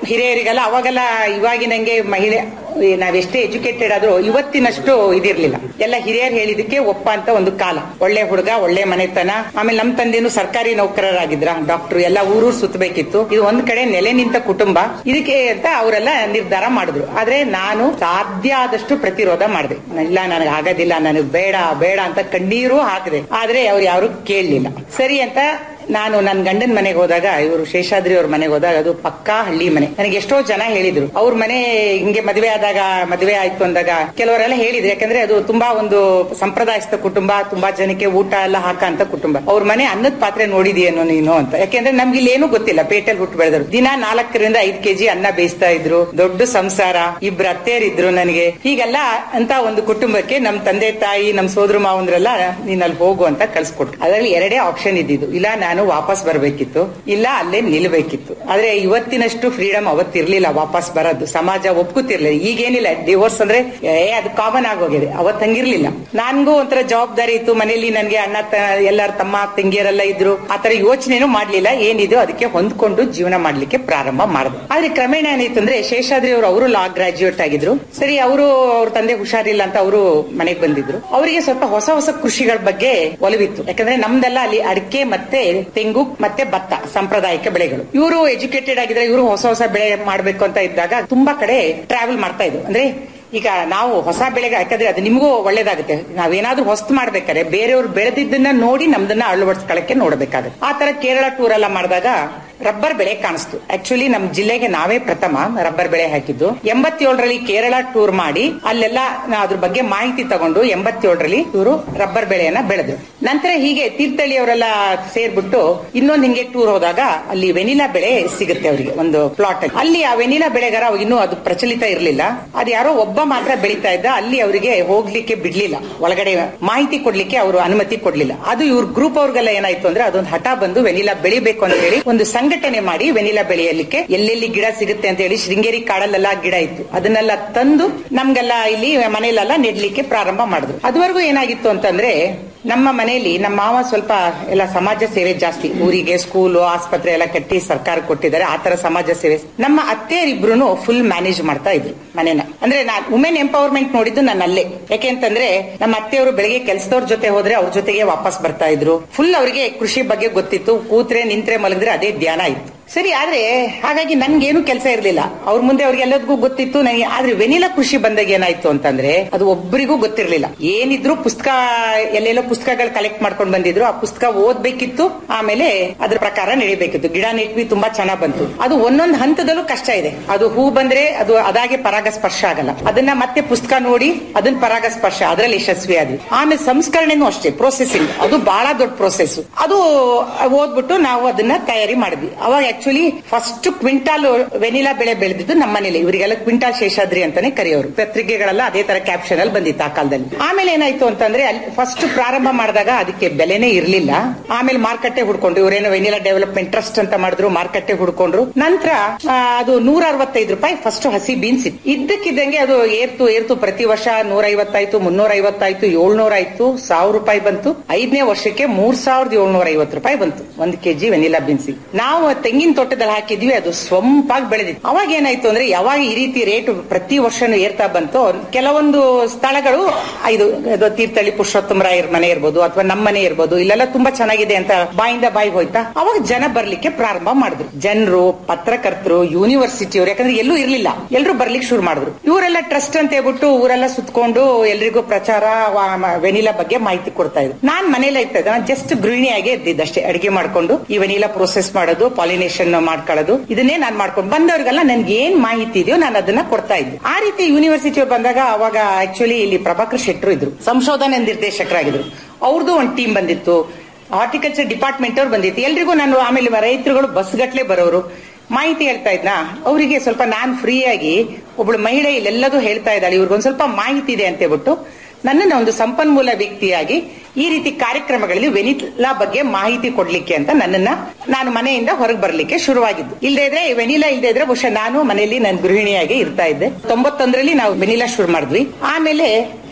[SPEAKER 18] ಹಿರಿಯರಿಗೆಲ್ಲ ಅವಾಗೆಲ್ಲ ಇವಾಗಿನಂಗೆ ಮಹಿಳೆ ಈ ನಾವೆಷ್ಟೇ ಎಜುಕೇಟೆಡ್ ಆದ್ರೂ ಇವತ್ತಿನಷ್ಟು ಇದಿರ್ಲಿಲ್ಲ ಎಲ್ಲ ಹಿರಿಯರು ಹೇಳಿದಕ್ಕೆ ಒಪ್ಪ ಅಂತ ಒಂದು ಕಾಲ ಒಳ್ಳೆ ಹುಡುಗ ಒಳ್ಳೆ ಮನೆತನ ಆಮೇಲೆ ನಮ್ ತಂದೆನು ಸರ್ಕಾರಿ ನೌಕರರಾಗಿದ್ರ ಡಾಕ್ಟರ್ ಎಲ್ಲ ಊರೂರ್ ಸುತ್ತಬೇಕಿತ್ತು ಇದು ಒಂದ್ ಕಡೆ ನೆಲೆ ನಿಂತ ಕುಟುಂಬ ಇದಕ್ಕೆ ಅಂತ ಅವರೆಲ್ಲ ನಿರ್ಧಾರ ಮಾಡಿದ್ರು ಆದ್ರೆ ನಾನು ಸಾಧ್ಯ ಆದಷ್ಟು ಪ್ರತಿರೋಧ ಮಾಡಿದೆ ಇಲ್ಲ ನನಗೆ ಆಗೋದಿಲ್ಲ ನನಗೆ ಬೇಡ ಬೇಡ ಅಂತ ಕಣ್ಣೀರು ಹಾಕಿದೆ ಆದ್ರೆ ಅವ್ರು ಯಾರು ಕೇಳಲಿಲ್ಲ ಸರಿ ಅಂತ ನಾನು ನನ್ನ ಗಂಡನ ಮನೆಗೆ ಹೋದಾಗ ಇವರು ಶೇಷಾದ್ರಿ ಅವ್ರ ಮನೆಗೆ ಹೋದಾಗ ಅದು ಪಕ್ಕಾ ಹಳ್ಳಿ ಮನೆ ನನಗೆ ಎಷ್ಟೋ ಜನ ಹೇಳಿದ್ರು ಅವ್ರ ಮನೆ ಹಿಂಗೆ ಮದುವೆ ಆದಾಗ ಮದುವೆ ಆಯ್ತು ಅಂದಾಗ ಕೆಲವರೆಲ್ಲ ಹೇಳಿದ್ರು ಯಾಕಂದ್ರೆ ಅದು ತುಂಬಾ ಒಂದು ಸಂಪ್ರದಾಯಸ್ಥ ಕುಟುಂಬ ತುಂಬಾ ಜನಕ್ಕೆ ಊಟ ಎಲ್ಲ ಹಾಕಂತ ಕುಟುಂಬ ಅವ್ರ ಮನೆ ಅನ್ನದ ಪಾತ್ರೆ ನೋಡಿದೀಯೇನೋ ನೀನು ಅಂತ ಯಾಕೆಂದ್ರೆ ನಮ್ಗೆ ಇಲ್ಲಿ ಏನೂ ಗೊತ್ತಿಲ್ಲ ಪೇಟೆಲ್ ಹುಟ್ಟು ಬೆಳೆದ್ರು ದಿನ ನಾಲ್ಕರಿಂದ ಐದ್ ಕೆಜಿ ಅನ್ನ ಬೇಯಿಸ್ತಾ ಇದ್ರು ದೊಡ್ಡ ಸಂಸಾರ ಇಬ್ರು ಅತ್ತೆಯರಿದ್ರು ನನಗೆ ಹೀಗೆಲ್ಲ ಅಂತ ಒಂದು ಕುಟುಂಬಕ್ಕೆ ನಮ್ ತಂದೆ ತಾಯಿ ನಮ್ ಸೋದರ ಮಾವಂದ್ರೆಲ್ಲ ನೀನ್ ಅಲ್ಲಿ ಹೋಗು ಅಂತ ಕಳ್ಸಿಕೊಟ್ರು ಅದರಲ್ಲಿ ಎರಡೇ ಆಪ್ಷನ್ ಇದ್ದಿದ್ದು ಇಲ್ಲ ನಾನು ವಾಪಸ್ ಬರ್ಬೇಕಿತ್ತು ಇಲ್ಲ ಅಲ್ಲೇ ನಿಲ್ಬೇಕಿತ್ತು ಆದ್ರೆ ಇವತ್ತಿನಷ್ಟು ಫ್ರೀಡಮ್ ಅವತ್ತಿರ್ಲಿಲ್ಲ ವಾಪಸ್ ಬರೋದು ಸಮಾಜ ಒಪ್ಕೋತಿರ್ಲಿಲ್ಲ ಈಗೇನಿಲ್ಲ ಡಿವೋರ್ಸ್ ಅಂದ್ರೆ ಏ ಅದು ಕಾಮನ್ ಆಗೋಗಿದೆ ಅವತ್ ಹಂಗಿರ್ಲಿಲ್ಲ ನನ್ಗೂ ಒಂಥರ ಜವಾಬ್ದಾರಿ ಇತ್ತು ಮನೇಲಿ ನನ್ಗೆ ಅಣ್ಣ ಎಲ್ಲರ ತಮ್ಮ ತಂಗಿಯರೆಲ್ಲ ಇದ್ರು ಆತರ ಯೋಚನೆನೂ ಮಾಡ್ಲಿಲ್ಲ ಏನಿದೆ ಅದಕ್ಕೆ ಹೊಂದ್ಕೊಂಡು ಜೀವನ ಮಾಡ್ಲಿಕ್ಕೆ ಪ್ರಾರಂಭ ಮಾಡಿದೆ ಆದ್ರೆ ಕ್ರಮೇಣ ಏನಾಯ್ತು ಅಂದ್ರೆ ಶೇಷಾದ್ರಿ ಅವರು ಅವರು ಲಾ ಗ್ರಾಜ್ಯುಯೇಟ್ ಆಗಿದ್ರು ಸರಿ ಅವರು ಅವ್ರ ತಂದೆ ಹುಷಾರಿಲ್ಲ ಅಂತ ಅವರು ಮನೆಗೆ ಬಂದಿದ್ರು ಅವರಿಗೆ ಸ್ವಲ್ಪ ಹೊಸ ಹೊಸ ಕೃಷಿಗಳ ಬಗ್ಗೆ ಒಲವಿತ್ತು ಯಾಕಂದ್ರೆ ನಮ್ದೆಲ್ಲ ಅಲ್ಲಿ ಅಡಿಕೆ ಮತ್ತೆ ತೆಂಗು ಮತ್ತೆ ಭತ್ತ ಸಾಂಪ್ರದಾಯಿಕ ಬೆಳೆಗಳು ಇವರು ಎಜುಕೇಟೆಡ್ ಆಗಿದ್ರೆ ಇವರು ಹೊಸ ಹೊಸ ಬೆಳೆ ಮಾಡ್ಬೇಕು ಅಂತ ಇದ್ದಾಗ ತುಂಬಾ ಕಡೆ ಟ್ರಾವೆಲ್ ಮಾಡ್ತಾ ಇದ್ರು ಅಂದ್ರೆ ಈಗ ನಾವು ಹೊಸ ಬೆಳೆಗೆ ಯಾಕಂದ್ರೆ ಅದು ನಿಮಗೂ ಒಳ್ಳೇದಾಗುತ್ತೆ ನಾವೇನಾದ್ರೂ ಹೊಸ್ತು ಮಾಡ್ಬೇಕಾದ್ರೆ ಬೇರೆಯವ್ರು ಬೆಳೆದಿದ್ದನ್ನ ನೋಡಿ ನಮ್ದನ್ನ ಅಳವಡಿಸ್ಕೊಳಕ್ಕೆ ನೋಡ್ಬೇಕಾಗುತ್ತೆ ಆ ತರ ಕೇರಳ ಟೂರ್ ಎಲ್ಲ ಮಾಡಿದಾಗ ರಬ್ಬರ್ ಬೆಳೆ ಕಾಣಿಸ್ತು ಆಕ್ಚುಲಿ ನಮ್ ಜಿಲ್ಲೆಗೆ ನಾವೇ ಪ್ರಥಮ ರಬ್ಬರ್ ಬೆಳೆ ಹಾಕಿದ್ದು ಎಂಬತ್ತೇಳರಲ್ಲಿ ಕೇರಳ ಟೂರ್ ಮಾಡಿ ಅಲ್ಲೆಲ್ಲ ನಾ ಅದ್ರ ಬಗ್ಗೆ ಮಾಹಿತಿ ತಗೊಂಡು ಎಂಬತ್ತೇಳರಲ್ಲಿ ಇವರು ರಬ್ಬರ್ ಬೆಳೆಯನ್ನ ಬೆಳೆದ್ರು ನಂತರ ಹೀಗೆ ತೀರ್ಥಹಳ್ಳಿ ಅವರೆಲ್ಲ ಸೇರ್ಬಿಟ್ಟು ಇನ್ನೊಂದು ಹಿಂಗೆ ಟೂರ್ ಹೋದಾಗ ಅಲ್ಲಿ ವೆನಿಲಾ ಬೆಳೆ ಸಿಗುತ್ತೆ ಅವರಿಗೆ ಒಂದು ಪ್ಲಾಟ್ ಅಲ್ಲಿ ಅಲ್ಲಿ ಆ ವೆನಿಲಾ ಬೆಳೆಗಾರ ಅವಾಗ ಇನ್ನೂ ಅದು ಪ್ರಚಲಿತ ಇರಲಿಲ್ಲ ಅದು ಯಾರೋ ಒಬ್ಬ ಮಾತ್ರ ಬೆಳೀತಾ ಇದ್ದ ಅಲ್ಲಿ ಅವರಿಗೆ ಹೋಗ್ಲಿಕ್ಕೆ ಬಿಡ್ಲಿಲ್ಲ ಒಳಗಡೆ ಮಾಹಿತಿ ಕೊಡ್ಲಿಕ್ಕೆ ಅವರು ಅನುಮತಿ ಕೊಡ್ಲಿಲ್ಲ ಅದು ಇವ್ರ ಗ್ರೂಪ್ ಅವ್ರಿಗೆಲ್ಲ ಏನಾಯ್ತು ಅಂದ್ರೆ ಅದೊಂದು ಹಠ ಬಂದು ವೆನಿಲಾ ಬೆಳಿಬೇಕು ಅಂತ ಹೇಳಿ ಒಂದು ಸಂಘಟನೆ ಮಾಡಿ ವೆನಿಲಾ ಬೆಳೆಯಲಿಕ್ಕೆ ಎಲ್ಲೆಲ್ಲಿ ಗಿಡ ಸಿಗುತ್ತೆ ಅಂತ ಹೇಳಿ ಶೃಂಗೇರಿ ಕಾಡಲ್ಲೆಲ್ಲ ಗಿಡ ಇತ್ತು ಅದನ್ನೆಲ್ಲ ತಂದು ನಮ್ಗೆಲ್ಲ ಇಲ್ಲಿ ಮನೆಯಲ್ಲೆಲ್ಲ ನೆಡ್ಲಿಕ್ಕೆ ಪ್ರಾರಂಭ ಮಾಡಿದ್ರು ಅದುವರೆಗೂ ಏನಾಗಿತ್ತು ಅಂತಂದ್ರೆ ನಮ್ಮ ಮನೆಯಲ್ಲಿ ನಮ್ಮ ಮಾವ ಸ್ವಲ್ಪ ಎಲ್ಲ ಸಮಾಜ ಸೇವೆ ಜಾಸ್ತಿ ಊರಿಗೆ ಸ್ಕೂಲು ಆಸ್ಪತ್ರೆ ಎಲ್ಲ ಕಟ್ಟಿ ಸರ್ಕಾರ ಕೊಟ್ಟಿದ್ದಾರೆ ಆ ತರ ಸಮಾಜ ಸೇವೆ ನಮ್ಮ ಅತ್ತೆಯರಿಬ್ರು ಫುಲ್ ಮ್ಯಾನೇಜ್ ಮಾಡ್ತಾ ಇದ್ರು ಮನೆನ ಅಂದ್ರೆ ನಾನು ವುಮೆನ್ ಎಂಪವರ್ಮೆಂಟ್ ನೋಡಿದ್ದು ನಾನು ಅಲ್ಲೇ ಯಾಕೆ ಅಂತಂದ್ರೆ ನಮ್ಮ ಅತ್ತೆಯವರು ಬೆಳಿಗ್ಗೆ ಕೆಲಸದವ್ರ ಜೊತೆ ಹೋದ್ರೆ ಅವ್ರ ಜೊತೆಗೆ ವಾಪಸ್ ಬರ್ತಾ ಇದ್ರು ಫುಲ್ ಅವರಿಗೆ ಕೃಷಿ ಬಗ್ಗೆ ಗೊತ್ತಿತ್ತು ಕೂತ್ರೆ ನಿಂತ್ರೆ ಮಲಗಿದ್ರೆ ಅದೇ ಧ್ಯಾನ ಇತ್ತು ಸರಿ ಆದ್ರೆ ಹಾಗಾಗಿ ನನ್ಗೇನು ಕೆಲಸ ಇರ್ಲಿಲ್ಲ ಅವ್ರ ಮುಂದೆ ಅವ್ರಿಗೆ ಎಲ್ಲದಕ್ಕೂ ಗೊತ್ತಿತ್ತು ನನಗೆ ಆದ್ರೆ ವೆನಿಲಾ ಕೃಷಿ ಬಂದಾಗ ಏನಾಯ್ತು ಅಂತಂದ್ರೆ ಅದು ಒಬ್ಬರಿಗೂ ಗೊತ್ತಿರ್ಲಿಲ್ಲ ಏನಿದ್ರು ಪುಸ್ತಕ ಎಲ್ಲೆಲ್ಲೋ ಪುಸ್ತಕಗಳು ಕಲೆಕ್ಟ್ ಮಾಡ್ಕೊಂಡು ಬಂದಿದ್ರು ಆ ಪುಸ್ತಕ ಓದ್ಬೇಕಿತ್ತು ಆಮೇಲೆ ಅದ್ರ ಪ್ರಕಾರ ನಡಿಬೇಕಿತ್ತು ಗಿಡ ನೆಟ್ವಿ ತುಂಬಾ ಚೆನ್ನಾಗ್ ಬಂತು ಅದು ಒಂದೊಂದು ಹಂತದಲ್ಲೂ ಕಷ್ಟ ಇದೆ ಅದು ಹೂ ಬಂದ್ರೆ ಅದು ಅದಾಗೆ ಪರಾಗಸ್ಪರ್ಶ ಆಗಲ್ಲ ಅದನ್ನ ಮತ್ತೆ ಪುಸ್ತಕ ನೋಡಿ ಅದನ್ನ ಪರಾಗಸ್ಪರ್ಶ ಅದರಲ್ಲಿ ಯಶಸ್ವಿ ಆದ್ವಿ ಆಮೇಲೆ ಸಂಸ್ಕರಣೆನೂ ಅಷ್ಟೇ ಪ್ರೊಸೆಸಿಂಗ್ ಅದು ಬಹಳ ದೊಡ್ಡ ಪ್ರೊಸೆಸ್ ಅದು ಓದ್ಬಿಟ್ಟು ನಾವು ಅದನ್ನ ತಯಾರಿ ಮಾಡಿದ್ವಿ ಅವಾಗ ಆಕ್ಚುಲಿ ಫಸ್ಟ್ ಕ್ವಿಂಟಾಲ್ ವೆನಿಲಾ ಬೆಳೆ ಬೆಳೆದಿದ್ದು ನಮ್ಮ ಮನೇಲಿ ಇವರಿಗೆಲ್ಲ ಕ್ವಿಂಟಾಲ್ ಶೇಷಾದ್ರಿ ಅಂತಾನೆ ಕರೆಯೋರು ಪತ್ರಿಕೆಗಳೆಲ್ಲ ಅದೇ ತರ ಕ್ಯಾಪ್ಷನ್ ಅಲ್ಲಿ ಬಂದಿತ್ತು ಆ ಕಾಲದಲ್ಲಿ ಆಮೇಲೆ ಏನಾಯ್ತು ಅಂತಂದ್ರೆ ಅಲ್ಲಿ ಫಸ್ಟ್ ಪ್ರಾರಂಭ ಮಾಡಿದಾಗ ಅದಕ್ಕೆ ಬೆಲೆನೇ ಇರ್ಲಿಲ್ಲ ಆಮೇಲೆ ಮಾರ್ಕೆಟೆ ಹುಡ್ಕೊಂಡ್ರು ಇವರೇನೋ ವೆನಿಲಾ ಡೆವಲಪ್ಮೆಂಟ್ ಟ್ರಸ್ಟ್ ಅಂತ ಮಾಡಿದ್ರು ಮಾರ್ಕೆಟೆ ಹುಡ್ಕೊಂಡ್ರು ನಂತರ ಆ, ಅದು ನೂರ ಅರವತ್ತೈದು ರೂಪಾಯಿ ಫಸ್ಟ್ ಹಸಿ ಬೀನ್ಸ್ ಇತ್ತು ಇದ್ದಕ್ಕಿದ್ದಂಗೆ ಅದು ಏರ್ತು ಏರ್ತು ಪ್ರತಿ ವರ್ಷ ನೂರ ಐವತ್ತಾಯ್ತು ಮುನ್ನೂರ ಐವತ್ತಾಯ್ತು ಏಳ್ನೂರ ಆಯ್ತು ಸಾವಿರ ರೂಪಾಯಿ ಬಂತು ಐದನೇ ವರ್ಷಕ್ಕೆ ಮೂರ್ ಸಾವಿರದ ಏಳ್ನೂರ ಐವತ್ತು ರೂಪಾಯಿ ಬಂತು ಒಂದ್ ಕೆಜಿ ವೆನಿಲಾ ಬೀನ್ಸಿ ನಾವು ತೆಂಗಿನ ತೋಟದಲ್ಲಿ ಹಾಕಿದ್ವಿ ಅದು ಸ್ವಂಪಾಗಿ ಬೆಳೆದಿತ್ತು ಅವಾಗ ಏನಾಯ್ತು ಅಂದ್ರೆ ಯಾವಾಗ ಈ ರೀತಿ ರೇಟ್ ಪ್ರತಿ ವರ್ಷನೂ ಏರ್ತಾ ಬಂತು ಕೆಲವೊಂದು ಸ್ಥಳಗಳು ಇದು ಅದು ತೀರ್ಥಹಳ್ಳಿ ಪುರುಷೋತ್ತಮರಾಯರ್ ಮನೆ ಇರ್ಬೋದು ಅಥವಾ ನಮ್ಮ ಮನೆ ಇರ್ಬೋದು ಇಲ್ಲೆಲ್ಲ ತುಂಬಾ ಚೆನ್ನಾಗಿದೆ ಅಂತ ಬಾಯಿಂದ ಬಾಯಿಗೆ ಹೋಯ್ತಾ ಅವಾಗ ಜನ ಬರ್ಲಿಕ್ಕೆ ಪ್ರಾರಂಭ ಮಾಡಿದ್ರು ಜನರು ಪತ್ರಕರ್ತರು ಯೂನಿವರ್ಸಿಟಿಯವರು ಯಾಕಂದ್ರೆ ಎಲ್ಲೂ ಇರ್ಲಿಲ್ಲ ಎಲ್ಲರೂ ಬರ್ಲಿಕ್ಕೆ ಶುರು ಮಾಡಿದ್ರು ಇವರೆಲ್ಲ ಟ್ರಸ್ಟ್ ಅಂತ ಹೇಳ್ಬಿಟ್ಟು ಊರೆಲ್ಲ ಸುತ್ಕೊಂಡು ಎಲ್ರಿಗೂ ಪ್ರಚಾರ ವ- ಮ- ವೆನಿಲಾ ಬಗ್ಗೆ ಮಾಹಿತಿ ಕೊಡ್ತಾ ಇದ್ರು ನಾನ್ ಮನೇಲಿ ಇರ್ತಾ ಇದ್ದೆ ನಾನು ಜಸ್ಟ್ ಗೃಹಿಣಿಯಾಗಿ ಇದ್ದಿದ್ದಷ್ಟೇ ಅಡಿಗೆ ಮಾಡ್ಕೊಂಡು ಈ ವೆನಿಲಾ ಪ್ರೊಸೆಸ್ ಮಾಡೋದು ಪಾಲಿನೇಷನ್ ಮಾಡ್ಕೊಳ್ಳೋದು ಇದನ್ನೇ ನಾನು ಮಾಡ್ಕೊಂಡು ಬಂದವರಿಗೆಲ್ಲ ನನ್ಗೆ ಏನ್ ಮಾಹಿತಿ ಇದೆಯೋ ನಾನು ಅದನ್ನ ಕೊಡ್ತಾ ಇದ್ದೆ ಆ ರೀತಿ ಯೂನಿವರ್ಸಿಟಿ ಬಂದಾಗ ಅವಾಗ ಆಕ್ಚುಲಿ ಇಲ್ಲಿ ಪ್ರಭಾಕರ್ ಶೆಟ್ರು ಇದ್ರು ಸಂಶೋಧನಾ ನಿರ್ದೇಶಕರಾಗಿದ್ರು ಅವ್ರದ್ದು ಒಂದು ಟೀಮ್ ಬಂದಿತ್ತು ಹಾರ್ಟಿಕಲ್ಚರ್ ಡಿಪಾರ್ಟ್ಮೆಂಟ್ ಅವ್ರು ಬಂದಿತ್ತು ಎಲ್ರಿಗೂ ನಾನು ಆಮೇಲೆ ರೈತರುಗಳು ಬಸ್ ಗಟ್ಲೆ ಬರೋರು ಮಾಹಿತಿ ಹೇಳ್ತಾ ಇದ್ನಾ ಅವರಿಗೆ ಸ್ವಲ್ಪ ನಾನ್ ಫ್ರೀ ಆಗಿ ಒಬ್ಳು ಮಹಿಳೆ ಇಲ್ಲೆಲ್ಲದೂ ಹೇಳ್ತಾ ಇದ್ದಾಳೆ ಇವ್ರಿಗೊಂದ್ ಸ್ವಲ್ಪ ಮಾಹಿತಿ ಇದೆ ಅಂತ ಹೇಳ್ಬಿಟ್ಟು ನನ್ನನ್ನ ಒಂದು ಸಂಪನ್ಮೂಲ ವ್ಯಕ್ತಿಯಾಗಿ ಈ ರೀತಿ ಕಾರ್ಯಕ್ರಮಗಳಲ್ಲಿ ವೆನಿಲಾ ಬಗ್ಗೆ ಮಾಹಿತಿ ಕೊಡ್ಲಿಕ್ಕೆ ಅಂತ ನನ್ನನ್ನ ನಾನು ಮನೆಯಿಂದ ಹೊರಗೆ ಬರ್ಲಿಕ್ಕೆ ಶುರುವಾಗಿದ್ದು ಇಲ್ಲದೆ ಇದ್ರೆ ವೆನಿಲಾ ಇಲ್ಲದೆ ಇದ್ರೆ ಬಹುಶಃ ನಾನು ಮನೆಯಲ್ಲಿ ನನ್ನ ಗೃಹಿಣಿಯಾಗಿ ಇರ್ತಾ ಇದ್ದೆ ತೊಂಬತ್ತೊಂದರಲ್ಲಿ ನಾವು ವೆನಿಲಾ ಶುರು ಮಾಡಿದ್ವಿ ಆಮೇಲೆ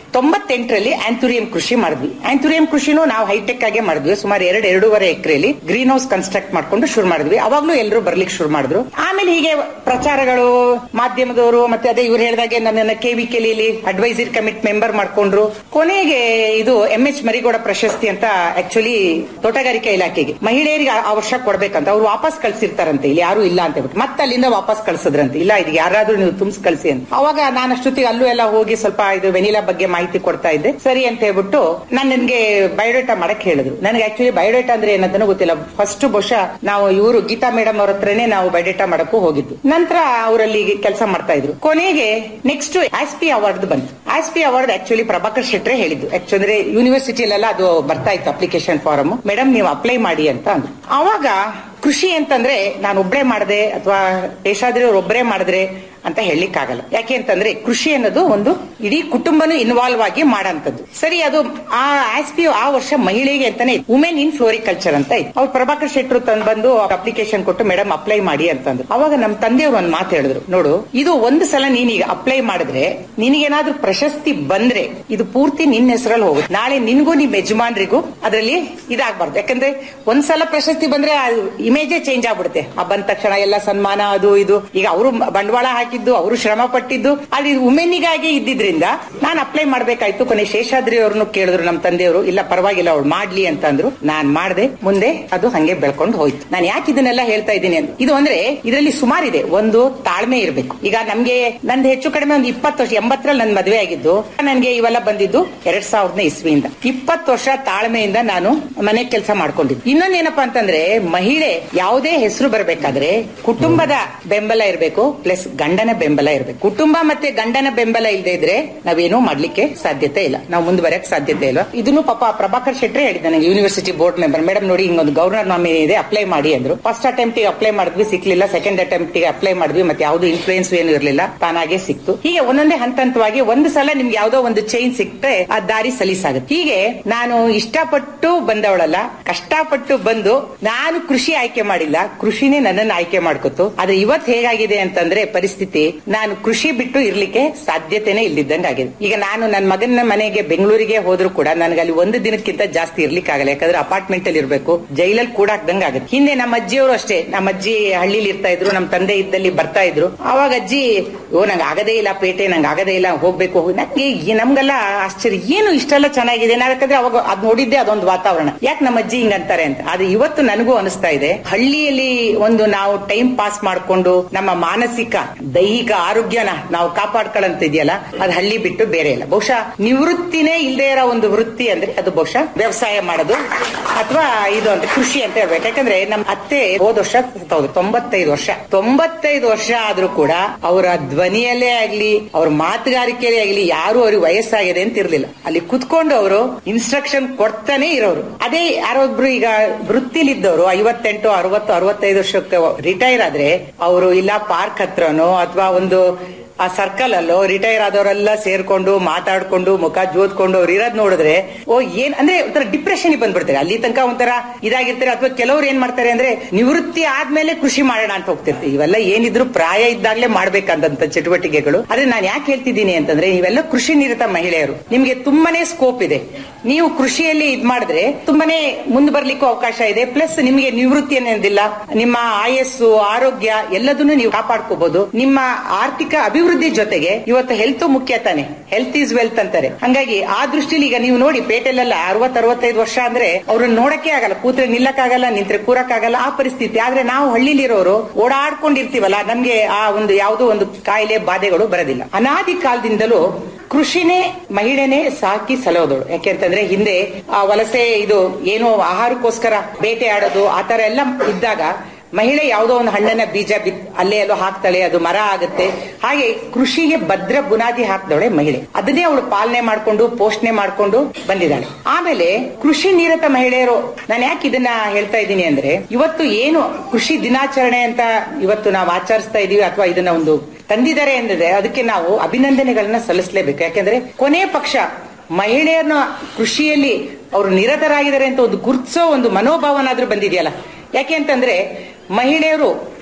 [SPEAKER 18] ತೊಂಬತ್ತೆಂಟರಲ್ಲಿ ಆಂಥುರಿಯಂ ಕೃಷಿ ಮಾಡಿದ್ವಿ ಆಂಥುರಿಯಂ ಕೃಷಿನೂ ನಾವು ಹೈಟೆಕ್ ಆಗೇ ಮಾಡಿದ್ವಿ ಸುಮಾರು ಎರಡು ಎರಡೂವರೆ ಎಕರೆಯಲ್ಲಿ ಗ್ರೀನ್ ಹೌಸ್ ಕನ್ಸ್ಟ್ರಕ್ಟ್ ಮಾಡ್ಕೊಂಡು ಶುರು ಮಾಡಿದ್ವಿ ಅವಾಗ್ಲೂ ಎಲ್ಲರೂ ಬರ್ಲಿಕ್ಕೆ ಶುರು ಮಾಡಿದ್ರು ಆಮೇಲೆ ಹೀಗೆ ಪ್ರಚಾರಗಳು ಮಾಧ್ಯಮದವರು ಮತ್ತೆ ಅದೇ ಇವ್ರು ಹೇಳಿದಾಗೆ ನನ್ನನ್ನ ಕೆ ವಿ ಕೆಲಿಯಲ್ಲಿ ಅಡ್ವೈಸರಿ ಕಮಿಟಿ ಮೆಂಬರ್ ಮಾಡ್ಕೊಂಡ್ರು ಕೊನೆಗೆ ಇದು ಎಂ ಎಚ್ ಮರಿಗೌಡ ಪ್ರಶಸ್ತಿ ಅಂತ ಆಕ್ಚುಲಿ ತೋಟಗಾರಿಕಾ ಇಲಾಖೆಗೆ ಮಹಿಳೆಯರಿಗೆ ಆ- ಆ ವರ್ಷ ಕೊಡ್ಬೇಕಂತ ಅವ್ರು ವಾಪಸ್ ಕಳ್ಸಿರ್ತಾರಂತೆ ಇಲ್ಲಿ ಯಾರು ಇಲ್ಲ ಅಂತ ಹೇಳ್ಬಿಟ್ಟು ಮತ್ತೆ ಅಲ್ಲಿಂದ ವಾಪಸ್ ಕಳ್ಸಿದ್ರಂತೆ ಇಲ್ಲ ಇದು ಯಾರಾದ್ರೂ ನೀವು ತುಂಬಿಸ್ ಕಳ್ಸಿ ಅಂತ ಅವಾಗ ನಾನು ಅಷ್ಟೊತ್ತಿಗೆ ಅಲ್ಲೂ ಎಲ್ಲ ಹೋಗಿ ಸ್ವಲ್ಪ ಇದು ವೆನಿಲಾ ಬಗ್ಗೆ ಮಾಹಿತಿ ಕೊಡ್ತಾ ಇದ್ದೆ ಸರಿ ಅಂತ ಹೇಳ್ಬಿಟ್ಟು ನಾನು ನನ್ಗೆ ಬಯೋಡೇಟಾ ಮಾಡಕ್ ಹೇಳಿದ್ರು ನನಗೆ ಆಕ್ಚುಲಿ ಬಯೋಡೇಟಾ ಅಂದ್ರೆ ಏನಂತಾನೂ ಗೊತ್ತಿಲ್ಲ ಫಸ್ಟ್ ಬಹುಶಃ ನಾವು ಇವರು ಗೀತಾ ಮೇಡಮ್ ಅವ್ರ ಹತ್ರನೇ ನಾವು ಬಯೋಡೇಟಾ ಮಾಡಕ್ಕೂ ಹೋಗಿದ್ದು ನಂತರ ಅವರಲ್ಲಿ ಕೆಲಸ ಮಾಡ್ತಾ ಇದ್ರು ಕೊನೆಗೆ ನೆಕ್ಸ್ಟ್ ಆಸ್ಪಿ ಅವಾರ್ಡ್ ಬಂತು ಆಸ್ಪಿ ಅವಾರ್ಡ್ ಆಕ್ಚುಲಿ ಪ್ರಭಾಕರ್ ಶೆಟ್ರೆ ಹೇಳಿದ್ದು ಆಕ್ಚುಲಿ ಯೂನಿವರ್ಸಿಟಿಯಲ್ಲೆಲ್ಲ ಅದು ಬರ್ತಾ ಇತ್ತು ಅಪ್ಲಿಕೇಶನ್ ಫಾರಮ್ ಮೇಡಮ್ ನೀವು ಅಪ್ಲೈ ಮಾಡಿ ಅಂತ ಅಂದ್ರು ಅವಾಗ ಕೃಷಿ ಅಂತಂದ್ರೆ ನಾನು ಒಬ್ರೇ ಮಾಡದೆ ಅಥವಾ ಯಶಾದ್ರಿ ಅವ್ರು ಒಬ್ರೇ ಮಾಡಿದ್ರೆ ಅಂತ ಹೇಳಲಿಕ್ಕಾಗಲ್ಲ ಯಾಕೆ ಅಂತಂದ್ರೆ ಕೃಷಿ ಅನ್ನೋದು ಒಂದು ಇಡೀ ಕುಟುಂಬನು ಇನ್ವಾಲ್ವ್ ಆಗಿ ಮಾಡಂತದ್ದು ಸರಿ ಅದು ಆ ಆಸ್ಪಿ ಆ ವರ್ಷ ಮಹಿಳೆಗೆ ಅಂತಾನೆ ವುಮೆನ್ ಇನ್ ಫ್ಲೋರಿಕಲ್ಚರ್ ಅಂತ ಇತ್ತು ಅವ್ರು ಪ್ರಭಾಕರ್ ಶೆಟ್ರು ತಂದು ಬಂದು ಅಪ್ಲಿಕೇಶನ್ ಕೊಟ್ಟು ಮೇಡಮ್ ಅಪ್ಲೈ ಮಾಡಿ ಅಂತಂದ್ರು ಅವಾಗ ನಮ್ ತಂದೆಯವರು ಒಂದ್ ಮಾತು ಹೇಳಿದ್ರು ನೋಡು ಇದು ಒಂದು ಸಲ ನೀನೀಗ ಅಪ್ಲೈ ಮಾಡಿದ್ರೆ ನಿನಗೇನಾದ್ರೂ ಪ್ರಶಸ್ತಿ ಬಂದ್ರೆ ಇದು ಪೂರ್ತಿ ನಿನ್ನ ಹೆಸರಲ್ಲಿ ಹೋಗುತ್ತೆ ನಾಳೆ ನಿನ್ಗೂ ನಿಮ್ ಯಜಮಾನ್ರಿಗೂ ಅದರಲ್ಲಿ ಇದಾಗಬಾರ್ದು ಯಾಕಂದ್ರೆ ಒಂದ್ಸಲ ಪ್ರಶಸ್ತಿ ಬಂದ್ರೆ ಇಮೇಜೇ ಚೇಂಜ್ ಆಗ್ಬಿಡುತ್ತೆ ಆ ಬಂದ ತಕ್ಷಣ ಎಲ್ಲ ಸನ್ಮಾನ ಅದು ಇದು ಈಗ ಅವರು ಬಂಡವಾಳ ಹಾಕಿದ್ದು ಅವರು ಶ್ರಮ ಪಟ್ಟಿದ್ದು ಅಲ್ಲಿ ವುಮೆನ್ನಿಗಾಗಿ ಇದ್ದಿದ್ರಿಂದ ನಾನು ಅಪ್ಲೈ ಮಾಡ್ಬೇಕಾಯ್ತು ಕೊನೆ ಶೇಷಾದ್ರಿ ಅವ್ರನ್ನು ಕೇಳಿದ್ರು ನಮ್ಮ ತಂದೆಯವರು ಇಲ್ಲ ಪರವಾಗಿಲ್ಲ ಅವ್ಳು ಮಾಡ್ಲಿ ಅಂತ ಅಂದ್ರು ನಾನ್ ಮಾಡ್ದೆ ಮುಂದೆ ಅದು ಹಂಗೆ ಬೆಳ್ಕೊಂಡು ಹೋಯ್ತು ನಾನು ಯಾಕೆ ಇದನ್ನೆಲ್ಲ ಹೇಳ್ತಾ ಇದ್ದೀನಿ ಅಂತ ಇದು ಅಂದ್ರೆ ಇದರಲ್ಲಿ ಸುಮಾರಿದೆ ಒಂದು ತಾಳ್ಮೆ ಇರಬೇಕು ಈಗ ನಮ್ಗೆ ನಂದು ಹೆಚ್ಚು ಕಡಿಮೆ ಒಂದು ಇಪ್ಪತ್ತು ವರ್ಷ ಎಂಬತ್ತರಲ್ಲಿ ನನ್ ಮದುವೆ ಆಗಿದ್ದು ನನ್ಗೆ ಇವೆಲ್ಲ ಬಂದಿದ್ದು ಎರಡ್ ಸಾವಿರದ ಇಸ್ವಿಯಿಂದ ಇಪ್ಪತ್ತು ವರ್ಷ ತಾಳ್ಮೆಯಿಂದ ನಾನು ಮನೆ ಕೆಲಸ ಮಾಡ್ಕೊಂಡಿದ್ದು ಇನ್ನೊಂದೇನಪ್ಪಾ ಅಂತಂದ್ರೆ ಮಹಿಳೆ ಯಾವುದೇ ಹೆಸರು ಬರಬೇಕಾದ್ರೆ ಕುಟುಂಬದ ಬೆಂಬಲ ಇರಬೇಕು ಪ್ಲಸ್ ಗಂಡನ ಬೆಂಬಲ ಇರಬೇಕು ಕುಟುಂಬ ಮತ್ತೆ ಗಂಡನ ಬೆಂಬಲ ಇಲ್ಲದೆ ಇದ್ರೆ ನಾವೇನೂ ಮಾಡ್ಲಿಕ್ಕೆ ಸಾಧ್ಯತೆ ಇಲ್ಲ ನಾವು ಮುಂದುವರೆಯಕ್ ಸಾಧ್ಯತೆ ಇಲ್ಲ ಇದನ್ನು ಪಾಪ ಪ್ರಭಾಕರ್ ಶೆಟ್ರೆ ಹೇಳಿದ್ದೆ ನನಗೆ ಯೂನಿವರ್ಸಿಟಿ ಬೋರ್ಡ್ ಮೆಂಬರ್ ಮೇಡಮ್ ನೋಡಿ ಹಿಂಗೊಂದು ಗವರ್ನರ್ ನಾಮಿನಿ ಇದೆ ಅಪ್ಲೈ ಮಾಡಿ ಅಂದ್ರು ಫಸ್ಟ್ ಅಟೆಂಪ್ಟ್ ಅಪ್ಲೈ ಮಾಡಿದ್ವಿ ಸಿಕ್ಲಿಲ್ಲ ಸೆಕೆಂಡ್ ಅಟೆಂಪ್ಟ್ ಅಪ್ಲೈ ಮಾಡಿದ್ವಿ ಮತ್ತೆ ಯಾವ್ದು ಇನ್ಫ್ಲೂಯೆನ್ಸ್ ಏನು ಇರಲಿಲ್ಲ ತಾನಾಗೆ ಸಿಕ್ತು ಹೀಗೆ ಒಂದೊಂದೇ ಹಂತ ಹಂತವಾಗಿ ಒಂದು ಸಲ ನಿಮ್ಗೆ ಯಾವ್ದೋ ಒಂದು ಚೈನ್ ಸಿಕ್ತರೆ ಆ ದಾರಿ ಸಲೀಸಾಗುತ್ತೆ ಹೀಗೆ ನಾನು ಇಷ್ಟಪಟ್ಟು ಬಂದವಳಲ್ಲ ಕಷ್ಟಪಟ್ಟು ಬಂದು ನಾನು ಕೃಷಿ ಆಯ್ಕೆ ಮಾಡಿಲ್ಲ ಕೃಷಿನೇ ನನ್ನನ್ನು ಆಯ್ಕೆ ಮಾಡ್ಕೊತು ಆದ್ರೆ ಇವತ್ ಹೇಗಾಗಿದೆ ಅಂತಂದ್ರೆ ಪರಿಸ್ಥಿತಿ ನಾನು ಕೃಷಿ ಬಿಟ್ಟು ಇರ್ಲಿಕ್ಕೆ ಸಾಧ್ಯತೆನೇ ಇಲ್ಲಿದ್ದಂಗೆ ಆಗಿದೆ ಈಗ ನಾನು ನನ್ನ ಮಗನ ಮನೆಗೆ ಬೆಂಗಳೂರಿಗೆ ಹೋದ್ರು ಕೂಡ ನನಗೆ ಅಲ್ಲಿ ಒಂದು ದಿನಕ್ಕಿಂತ ಜಾಸ್ತಿ ಇರ್ಲಿಕ್ಕೆ ಆಗಲ್ಲ ಯಾಕಂದ್ರೆ ಅಪಾರ್ಟ್ಮೆಂಟ್ ಅಲ್ಲಿ ಇರ್ಬೇಕು ಜೈಲಲ್ಲಿ ಕೂಡ ಹಾಕ್ದಂಗೆ ಆಗುತ್ತೆ ಹಿಂದೆ ನಮ್ಮ ಅಜ್ಜಿಯವರು ಅಷ್ಟೇ ನಮ್ಮ ಅಜ್ಜಿ ಹಳ್ಳಿಲಿ ಇರ್ತಾ ಇದ್ರು ನಮ್ಮ ತಂದೆ ಇದ್ದಲ್ಲಿ ಬರ್ತಾ ಇದ್ರು ಅವಾಗ ಅಜ್ಜಿ ಓ ನಂಗೆ ಆಗದೇ ಇಲ್ಲ ಪೇಟೆ ನಂಗೆ ಆಗದೇ ಇಲ್ಲ ಹೋಗ್ಬೇಕು ನಂಗೆ ಈ- ನಮ್ಗೆಲ್ಲ ಆಶ್ಚರ್ಯ ಏನು ಇಷ್ಟೆಲ್ಲ ಚೆನ್ನಾಗಿದೆ ನಾವ್ ಯಾಕಂದ್ರೆ ಅವಾಗ ಅದ್ ನೋಡಿದ್ದೆ ಅದೊಂದು ವಾತಾವರಣ ಯಾಕೆ ನಮ್ಮ ಅಜ್ಜಿ ಹಿಂಗ್ ಅಂತಾರೆ ಅಂತ ಆದ್ರೆ ಇವತ್ತು ನನಗೂ ಅನಿಸ್ತಾ ಇದೆ ಹಳ್ಳಿಯಲ್ಲಿ ಒಂದು ನಾವು ಟೈಮ್ ಪಾಸ್ ಮಾಡ್ಕೊಂಡು ನಮ್ಮ ಮಾನಸಿಕ ದೈಹಿಕ ಆರೋಗ್ಯನ ನಾವು ಕಾಪಾಡ್ಕೊಳ್ಳಂತ ಇದೆಯಲ್ಲ ಅದು ಹಳ್ಳಿ ಬಿಟ್ಟು ಬೇರೆ ಇಲ್ಲ ಬಹುಶಃ ನಿವೃತ್ತಿನೇ ಇಲ್ಲದೆ ಇರೋ ಒಂದು ವೃತ್ತಿ ಅಂದ್ರೆ ಅದು ಬಹುಶಃ ವ್ಯವಸಾಯ ಮಾಡೋದು ಅಥವಾ ಇದು ಅಂತ ಕೃಷಿ ಅಂತ ಹೇಳ್ಬೇಕು ಯಾಕಂದ್ರೆ ನಮ್ಮ ಅತ್ತೆ ಹೋದ ವರ್ಷ ಸತ್ತೋದ್ರು. ತೊಂಬತ್ತೈದು ವರ್ಷ ತೊಂಬತ್ತೈದು ವರ್ಷ ಆದ್ರೂ ಕೂಡ ಅವರ ಧ್ವನಿಯಲ್ಲೇ ಆಗ್ಲಿ ಅವ್ರ ಮಾತುಗಾರಿಕೆಯಲ್ಲೇ ಆಗ್ಲಿ ಯಾರು ಅವ್ರಿಗೆ ವಯಸ್ಸಾಗಿದೆ ಅಂತ ಇರ್ಲಿಲ್ಲ ಅಲ್ಲಿ ಕುತ್ಕೊಂಡು ಅವರು ಇನ್ಸ್ಟ್ರಕ್ಷನ್ ಕೊಡ್ತಾನೆ ಇರೋರು ಅದೇ ಯಾರೊಬ್ರು ಈಗ ವೃತ್ತಿಲಿದ್ದವರು ಐವತ್ತೆಂಟು ಅರವತ್ತು ಅರವತ್ತೈದು ವರ್ಷಕ್ಕೆ ರಿಟೈರ್ ಆದ್ರೆ ಅವರು ಇಲ್ಲ ಪಾರ್ಕ್ ಹತ್ರನೋ ಅಥವಾ ಒಂದು ಆ ಸರ್ಕಲ್ ಅಲ್ಲೋ ರಿಟೈರ್ ಆದವರೆಲ್ಲ ಸೇರ್ಕೊಂಡು ಮಾತಾಡ್ಕೊಂಡು ಮುಖ ಜೋದ್ಕೊಂಡು ಅವ್ರು ಇರೋದ್ ನೋಡಿದ್ರೆ ಓ ಏನ್ ಅಂದ್ರೆ ಒಂಥರ ಡಿಪ್ರೆಷನ್ ಬಂದ್ಬಿಡ್ತಾರೆ ಅಲ್ಲಿ ತನಕ ಒಂಥರ ಇದಾಗಿರ್ತಾರೆ ಅಥವಾ ಕೆಲವ್ರು ಏನ್ ಮಾಡ್ತಾರೆ ಅಂದ್ರೆ ನಿವೃತ್ತಿ ಆದ್ಮೇಲೆ ಕೃಷಿ ಮಾಡೋಣ ಅಂತ ಹೋಗ್ತಿರ್ತೀವಿ ಇವೆಲ್ಲ ಏನಿದ್ರು ಪ್ರಾಯ ಇದ್ದಾಗ್ಲೇ ಮಾಡ್ಬೇಕಂತ ಚಟುವಟಿಕೆಗಳು ಆದ್ರೆ ನಾನು ಯಾಕೆ ಹೇಳ್ತಿದ್ದೀನಿ ಅಂತಂದ್ರೆ ನೀವೆಲ್ಲ ಕೃಷಿ ನಿರತ ಮಹಿಳೆಯರು ನಿಮ್ಗೆ ತುಂಬಾನೇ ಸ್ಕೋಪ್ ಇದೆ ನೀವು ಕೃಷಿಯಲ್ಲಿ ಇದ್ ಮಾಡಿದ್ರೆ ತುಂಬಾನೇ ಮುಂದೆ ಬರ್ಲಿಕ್ಕೂ ಅವಕಾಶ ಇದೆ ಪ್ಲಸ್ ನಿಮ್ಗೆ ನಿವೃತ್ತಿ ಅನ್ನೋದಿಲ್ಲ ನಿಮ್ಮ ಆಯಸ್ಸು ಆರೋಗ್ಯ ಎಲ್ಲದನ್ನು ನೀವು ಕಾಪಾಡ್ಕೋಬಹುದು ನಿಮ್ಮ ಆರ್ಥಿಕ ಅಭಿವೃದ್ಧಿ ಜೊತೆಗೆ ಇವತ್ತು ಹೆಲ್ತ್ ಮುಖ್ಯ ತಾನೆ ಹೆಲ್ತ್ ಈಸ್ ವೆಲ್ತ್ ಅಂತಾರೆ ಹಂಗಾಗಿ ಆ ದೃಷ್ಟಿಲಿ ಈಗ ನೀವು ನೋಡಿ ಪೇಟೆಲೆಲ್ಲ ಅರವತ್ ಅರವತ್ತೈದು ವರ್ಷ ಅಂದ್ರೆ ಅವ್ರನ್ನ ನೋಡಕ್ಕೆ ಆಗಲ್ಲ ಕೂತ್ರೆ ನಿಲ್ಲಕ್ಕಾಗಲ್ಲ ನಿಂತ್ರೆ ಕೂರಕ್ಕಾಗಲ್ಲ ಆ ಪರಿಸ್ಥಿತಿ ಆದ್ರೆ ನಾವು ಹಳ್ಳಿಲಿರೋರು ಓಡಾಡ್ಕೊಂಡಿರ್ತೀವಲ್ಲ ನಮ್ಗೆ ಆ ಒಂದು ಯಾವುದೋ ಒಂದು ಕಾಯಿಲೆ ಬಾಧೆಗಳು ಬರೋದಿಲ್ಲ ಅನಾದಿ ಕಾಲದಿಂದಲೂ ಕೃಷಿನೇ ಮಹಿಳೆನೇ ಸಾಕಿ ಸಲೋದಳು ಯಾಕೆಂತಂದ್ರೆ ಹಿಂದೆ ಆ ವಲಸೆ ಇದು ಏನು ಆಹಾರಕ್ಕೋಸ್ಕರ ಬೇಟೆ ಆಡೋದು ಆ ತರ ಎಲ್ಲ ಇದ್ದಾಗ ಮಹಿಳೆ ಯಾವುದೋ ಒಂದು ಹಣ್ಣನ್ನ ಬೀಜ ಬಿತ್ ಅಲ್ಲೇ ಎಲ್ಲೋ ಹಾಕ್ತಾಳೆ ಅದು ಮರ ಆಗುತ್ತೆ ಹಾಗೆ ಕೃಷಿಗೆ ಭದ್ರ ಬುನಾದಿ ಹಾಕ್ದವಳೆ ಮಹಿಳೆ ಅದನ್ನೇ ಅವಳು ಪಾಲನೆ ಮಾಡ್ಕೊಂಡು ಪೋಷಣೆ ಮಾಡ್ಕೊಂಡು ಬಂದಿದ್ದಾಳೆ ಆಮೇಲೆ ಕೃಷಿ ನಿರತ ಮಹಿಳೆಯರು ನಾನು ಯಾಕೆ ಇದನ್ನ ಹೇಳ್ತಾ ಇದ್ದೀನಿ ಅಂದ್ರೆ ಇವತ್ತು ಏನು ಕೃಷಿ ದಿನಾಚರಣೆ ಅಂತ ಇವತ್ತು ನಾವು ಆಚರಿಸ್ತಾ ಇದೀವಿ ಅಥವಾ ಇದನ್ನ ಒಂದು ತಂದಿದ್ದಾರೆ ಅಂದ್ರೆ ಅದಕ್ಕೆ ನಾವು ಅಭಿನಂದನೆಗಳನ್ನ ಸಲ್ಲಿಸಲೇಬೇಕು ಯಾಕೆಂದ್ರೆ ಕೊನೆ ಪಕ್ಷ ಮಹಿಳೆಯರನ್ನ ಕೃಷಿಯಲ್ಲಿ ಅವರು ನಿರತರಾಗಿದ್ದಾರೆ ಅಂತ ಒಂದು ಗುರ್ತಿಸೋ ಒಂದು ಮನೋಭಾವನಾದ್ರೂ ಬಂದಿದೆಯಲ್ಲ ಯಾಕೆ ಅಂತಂದ್ರೆ ಮಹಿಳೆಯರು